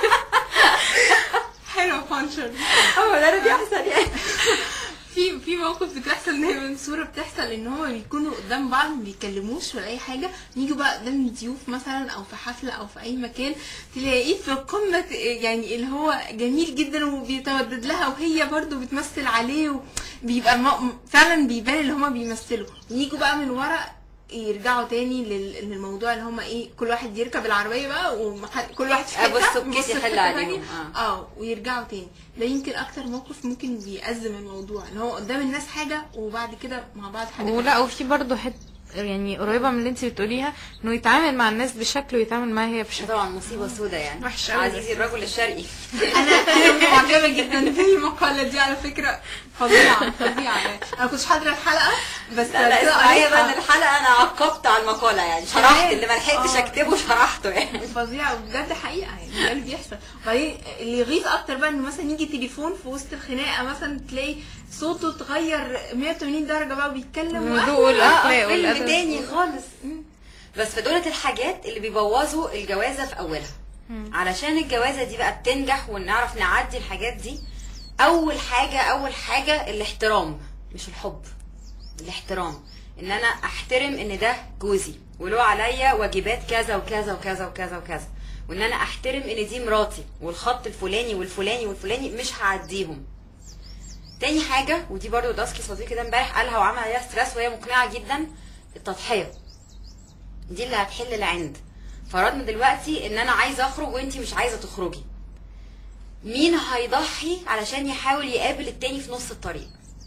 حلو فانشر هو ده اللي بيحصل يعني في في موقف موقف بتحصل دايما صورة بتحصل ان هما بيكونوا قدام بعض ما بيتكلموش ولا اي حاجة يجوا بقى قدام الضيوف مثلا او في حفلة او في اي مكان تلاقيه في قمة يعني اللي هو جميل جدا وبيتودد لها وهي برضو بتمثل عليه وبيبقى الم... فعلا بيبان اللي هما بيمثلوا يجوا بقى من ورا يرجعوا تاني لل- للموضوع اللي هما ايه كل واحد يركب العربية بقى وكل واحد في أبو حتة السكيت يبص في يحل حتة عليهم، تانية. آه. اه ويرجعوا تاني ده يمكن اكتر موقف ممكن بيأزم الموضوع ان هو قدام الناس حاجة وبعد كده مع بعض حاجة ولا وفي برضه حت يعني قريبه من اللي انت بتقوليها انه يتعامل مع الناس بشكل ويتعامل معاها هي بشكل طبعا مصيبه سودة يعني وحش أوي ده. عزيزي الرجل الشرقي انا انا معجبه جدا بالمقاله دي على فكره فظيعه فظيعه يعني انا كنتش حاضره الحلقه بس لا لا كده اسمعي قريتها. بقى الحلقه انا عقبت على المقاله يعني شرحت اللي ما لحقتش آه. اكتبه شرحته يعني فظيعه وبجد حقيقه يعني ده اللي بيحصل وبعدين اللي يغيظ اكتر بقى انه مثلا يجي تليفون في وسط الخناقه مثلا تلاقي صوته اتغير 180 درجه بقى وبيتكلم الهدوء وأهلا. والأخلاق اه فيلم والأدب. تاني خالص بس فدولت الحاجات اللي بيبوظوا الجوازه في اولها علشان الجوازه دي بقى بتنجح ونعرف نعدي الحاجات دي اول حاجه اول حاجه الاحترام مش الحب الاحترام ان انا احترم ان ده جوزي وله عليا واجبات كذا وكذا وكذا وكذا وكذا وان انا احترم ان دي مراتي والخط الفلاني والفلاني والفلاني مش هعديهم تاني حاجة ودي برضو داسكي صديقي ده امبارح قالها وعمل عليها ستريس وهي مقنعة جدا التضحية دي اللي هتحل العند فرضنا دلوقتي ان انا عايزة اخرج وانتي مش عايزة تخرجي مين هيضحي علشان يحاول يقابل التاني في نص الطريق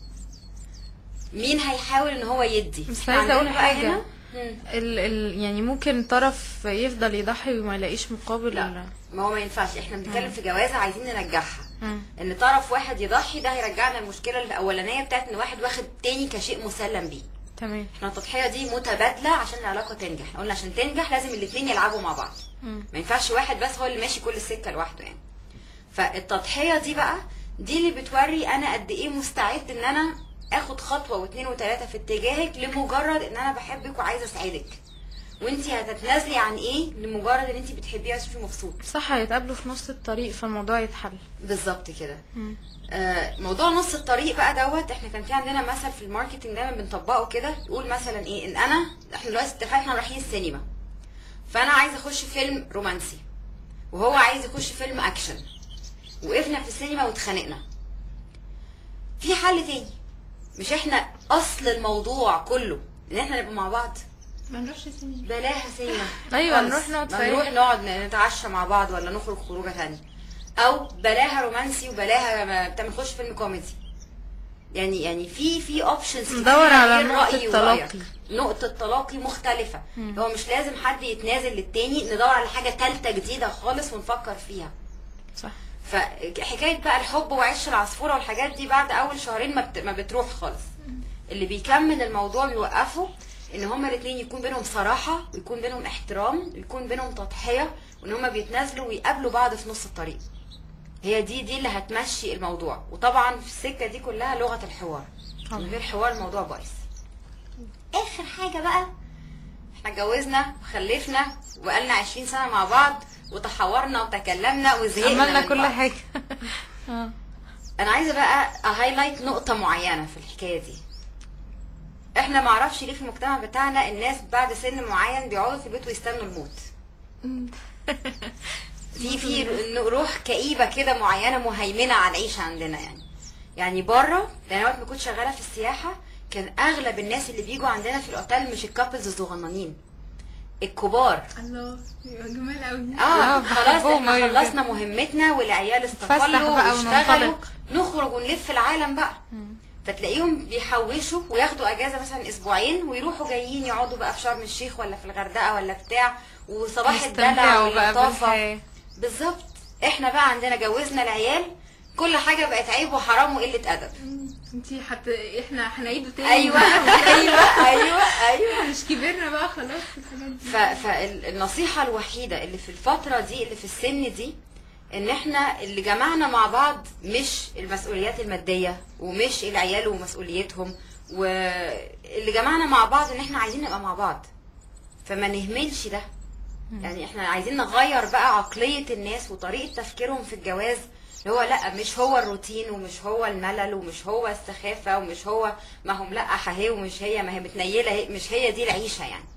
مين هيحاول ان هو يدي بس عايزه اقول عندنا بقى حاجه هنا- مم. ال ال يعني ممكن طرف يفضل يضحي وما يلاقيش مقابل لا ما هو ما ينفعش احنا بنتكلم في جوازة عايزين ننجحها مم. ان طرف واحد يضحي ده هيرجعنا المشكله الاولانيه بتاعت ان واحد واخد تاني كشيء مسلم بيه تمام احنا التضحيه دي متبادله عشان العلاقه تنجح قلنا عشان تنجح لازم الاثنين يلعبوا مع بعض مم. ما ينفعش واحد بس هو اللي ماشي كل السكه لوحده يعني فالتضحيه دي بقى دي اللي بتوري انا قد ايه مستعد ان انا اخد خطوه واثنين وثلاثه في اتجاهك لمجرد ان انا بحبك وعايزه اساعدك وانتي هتتنازلي عن ايه لمجرد ان انتي بتحبيه عشان تشوفيه مبسوط صح هيتقابلوا في نص الطريق فالموضوع يتحل بالظبط كده مم. آه، موضوع نص الطريق بقى دوت احنا كان في عندنا مثل في الماركتنج دايما بنطبقه كده يقول مثلا ايه ان انا احنا دلوقتي اتفقنا احنا رايحين السينما فانا عايزه اخش فيلم رومانسي وهو عايز يخش فيلم اكشن وقفنا في السينما واتخانقنا في حل تاني مش احنا اصل الموضوع كله ان احنا نبقى مع بعض ما نروحش السينما بلاها سينما أيوة، خالص. نروح نقعد ما في نروح أي- نقعد نتعشى مع بعض ولا نخرج خروجه تانية او بلاها رومانسي وبلاها ما- بتاع نخش فيلم كوميدي يعني يعني في في اوبشنز ندور على نقطة تلاقي. نقطة تلاقي مختلفة هو مش لازم حد يتنازل للتاني ندور على حاجة تالتة جديدة خالص ونفكر فيها صح فحكايه بقى الحب وعش العصفوره والحاجات دي بعد اول شهرين ما, بت... ما بتروح خالص اللي بيكمل الموضوع بيوقفه ان هما الاثنين يكون بينهم صراحه ويكون بينهم احترام ويكون بينهم تضحيه وان هما بيتنازلوا ويقابلوا بعض في نص الطريق هي دي دي اللي هتمشي الموضوع وطبعا في السكه دي كلها لغه الحوار من غير حوار الموضوع بايظ اخر حاجه بقى احنا اتجوزنا وخلفنا وبقالنا 20 سنه مع بعض وتحاورنا وتكلمنا وزهقنا عملنا من كل بعض. حاجه اه انا عايزه بقى اهايلايت نقطه معينه في الحكايه دي احنا معرفش ليه في المجتمع بتاعنا الناس بعد سن معين بيقعدوا في البيت ويستنوا الموت في في روح كئيبه كده معينه مهيمنه على العيشه عندنا يعني يعني بره ده انا وقت ما كنت شغاله في السياحه كان اغلب الناس اللي بيجوا عندنا في الاوتيل مش الكابلز الصغننين الكبار الله يا جمال قوي اه آه، خلاص بحبهم احنا أوي خلصنا مهمتنا والعيال نتفسح استقلوا بقى واشتغلوا وننطلق. نخرج ونلف العالم بقى فتلاقيهم بيحوشوا وياخدوا اجازه مثلا اسبوعين ويروحوا جايين يقعدوا بقى في شرم الشيخ ولا في الغردقه ولا بتاع وصباح الدلع يستمتعوا بقى واللطافه بالحياة. بالظبط احنا بقى عندنا جوزنا العيال كل حاجه بقت عيب وحرام وقله ادب انتي حت احنا هنعيده تاني ايوه ايوه ايوه ايوه مش كبرنا بقى خلاص في الحاجات دي فالنصيحة الوحيدة اللي في الفترة دي اللي في السن دي ان احنا اللي جمعنا مع بعض مش المسؤوليات المادية ومش العيال ومسؤوليتهم واللي جمعنا مع بعض ان احنا عايزين نبقى مع بعض فما نهملش ده يعني احنا عايزين نغير بقى عقلية الناس وطريقة تفكيرهم في الجواز اللي هو لا مش هو الروتين ومش هو الملل ومش هو السخافه ومش هو ما هم لا اهي ومش هي ما هي متنيله هي مش هي دي العيشه يعني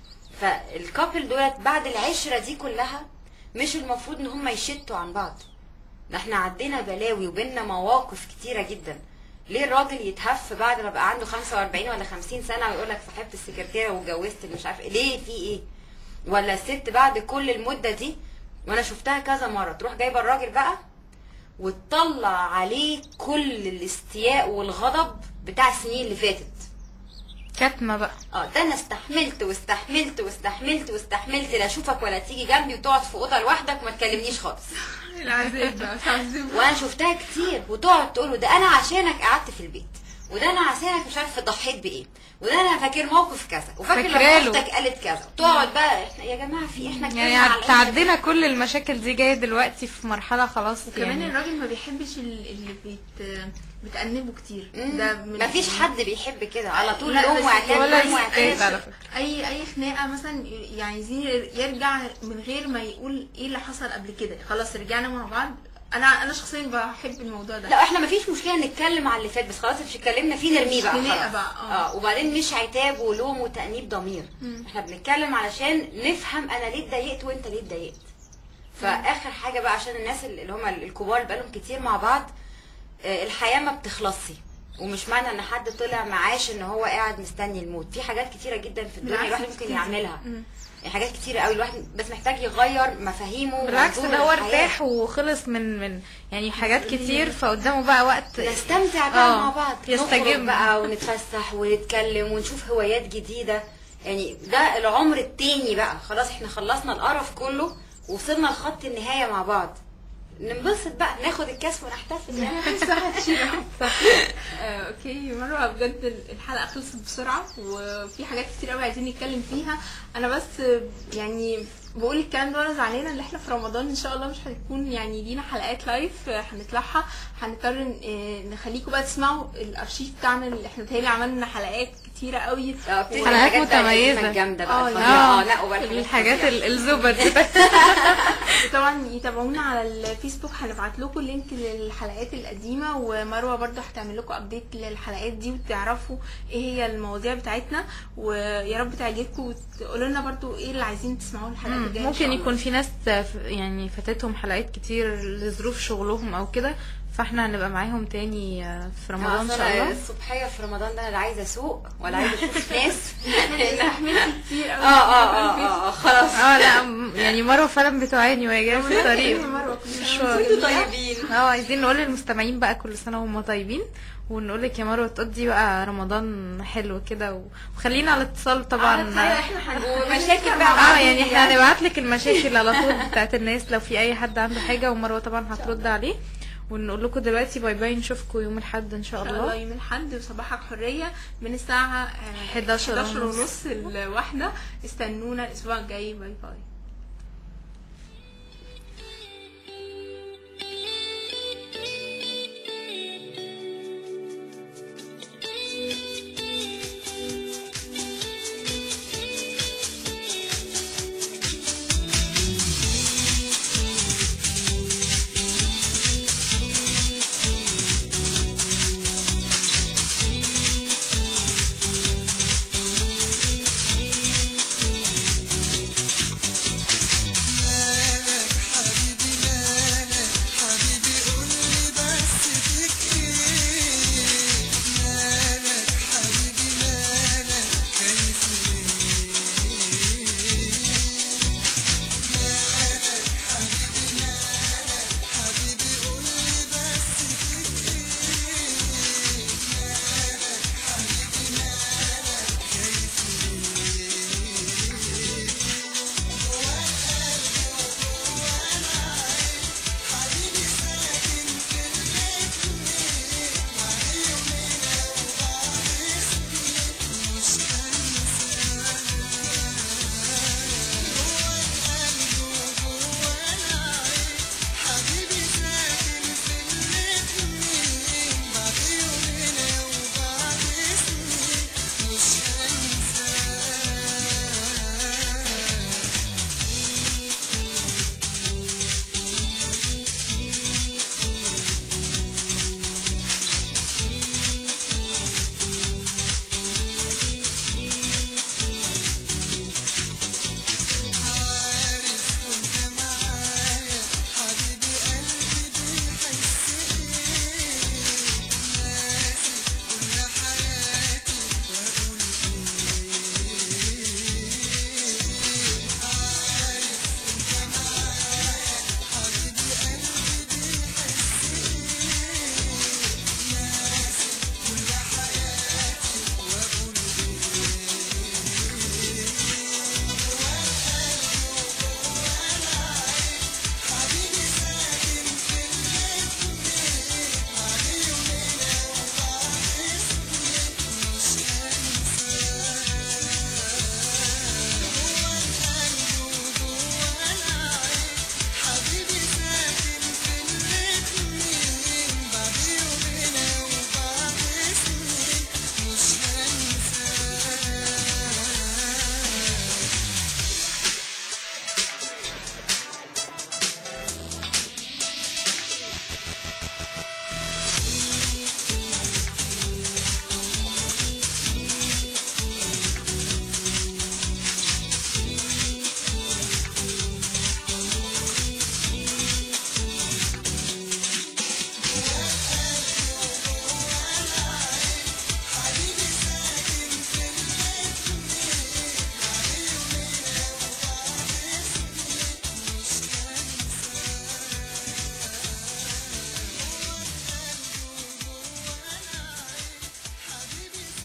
فالكابل دولت بعد العشره دي كلها مش المفروض ان هم يشتوا عن بعض ده احنا عدينا بلاوي وبينا مواقف كتيره جدا ليه الراجل يتهف بعد ما بقى عنده 45 ولا 50 سنه ويقول لك صاحبت السكرتيره واتجوزت اللي مش عارف إيه؟ ليه في ايه ولا الست بعد كل المده دي وانا شفتها كذا مره تروح جايبه الراجل بقى وتطلع عليه كل الاستياء والغضب بتاع السنين اللي فاتت كتمه بقى اه ده انا استحملت واستحملت واستحملت واستحملت لا اشوفك ولا تيجي جنبي وتقعد في اوضه لوحدك وما تكلمنيش خالص العذاب بقى تعذب وانا شفتها كتير وتقعد تقول له ده انا عشانك قعدت في البيت وده انا عشانك مش عارف ضحيت بايه وده انا فاكر موقف كذا وفاكر لما فاكراله. اختك قالت كذا تقعد بقى احنا يا جماعه في احنا كبرنا يعني على تعدينا كل المشاكل دي جايه دلوقتي في مرحله خلاص وكمان يعني الراجل ما بيحبش ال- اللي بيت بتأنبه كتير ده من مفيش حد بيحب كده على طول لا، لوم بس واعتاب ولا لوم يستاهل واعتاب على فكرة. اي اي خناقه مثلا يعني عايزين يرجع من غير ما يقول ايه اللي حصل قبل كده خلاص رجعنا مع بعض انا انا شخصيا بحب الموضوع ده لا احنا مفيش مشكله نتكلم على اللي فات بس خلاص مش اتكلمنا فيه نرميه بقى خناقة خلاص بقى، اه. اه وبعدين مش عتاب ولوم وتأنيب ضمير مم. احنا بنتكلم علشان نفهم انا ليه اتضايقت وانت ليه اتضايقت فاخر حاجه بقى عشان الناس اللي هم الكبار اللي بقالهم كتير مع بعض آه، الحياه ما بتخلصش ومش معنى ان حد طلع معاش ان هو قاعد مستني الموت في حاجات كتيره جدا في الدنيا بالعكس الواحد ممكن كتير. يعملها مم. يعني حاجات كتيره قوي الواحد بس محتاج يغير مفاهيمه بالعكس ومنظوره ده هو للحياة. ارتاح وخلص من من يعني حاجات كتير فقدامه بقى وقت نستمتع بقى آه، مع بعض نخرج يستجم بقى ونتفسح ونتكلم ونشوف هوايات جديدة يعني ده العمر التاني بقى خلاص احنا خلصنا القرف كله وصلنا لخط النهاية مع بعض ننبسط بقى ناخد الكاس ونحتفل يعني صح تشيل آه، اوكي مروه بجد الحلقه خلصت بسرعه وفي حاجات كتير قوي عايزين نتكلم فيها انا بس آه، يعني بقول الكلام ده وانا زعلانه ان احنا في رمضان ان شاء الله مش هتكون يعني لينا حلقات لايف آه، هنطلعها هنضطر ن- آه، نخليكم بقى تسمعوا الارشيف بتاعنا اللي احنا تهيألي عملنا حلقات كتيره قوي ابتدي حلقات الحاجات بقى القديمة متميزة. الجامدة بقى اه، الفظيعة. اه اه لا وبقى الحاجات الفظيعة. ال- الزبد طبعا يتابعونا على الفيسبوك هنبعت لكم لينك للحلقات القديمه ومروه برضو هتعمل لكم ابديت للحلقات دي وتعرفوا ايه هي المواضيع بتاعتنا ويا رب تعجبكم وتقولوا لنا برضو ايه اللي عايزين تسمعوه الحلقات الجايه إن شاء ممكن الله. يكون في ناس ف- يعني فاتتهم حلقات كتير لظروف شغلهم او كده فاحنا هنبقى معاهم تاني آه، في رمضان ان أصل شاء الله الصبحية في رمضان ده انا لا عايزة اسوق ولا عايزة اشوف ناس استحملت كتير اه قوي اه اه اه خلاص اه لا م- يعني مروه فعلا بتعاني وهي جايه في الطريق مروه مشوار. انتوا طيبين اه عايزين نقول للمستمعين بقى كل سنه وهم طيبين ونقول لك يا مروه تقضي بقى رمضان حلو كده و- وخلينا على اتصال طبعا ومشاكل بقى اه يعني احنا هنبعت لك المشاكل على طول بتاعت الناس لو في اي حد عنده حاجه ومروه طبعا هترد عليه ونقول لكم دلوقتي باي باي نشوفكم يوم الاحد ان شاء ان شاء الله الله يوم الاحد وصباحك حريه من الساعه 11 11 ونص لواحده استنونا الاسبوع الجاي باي باي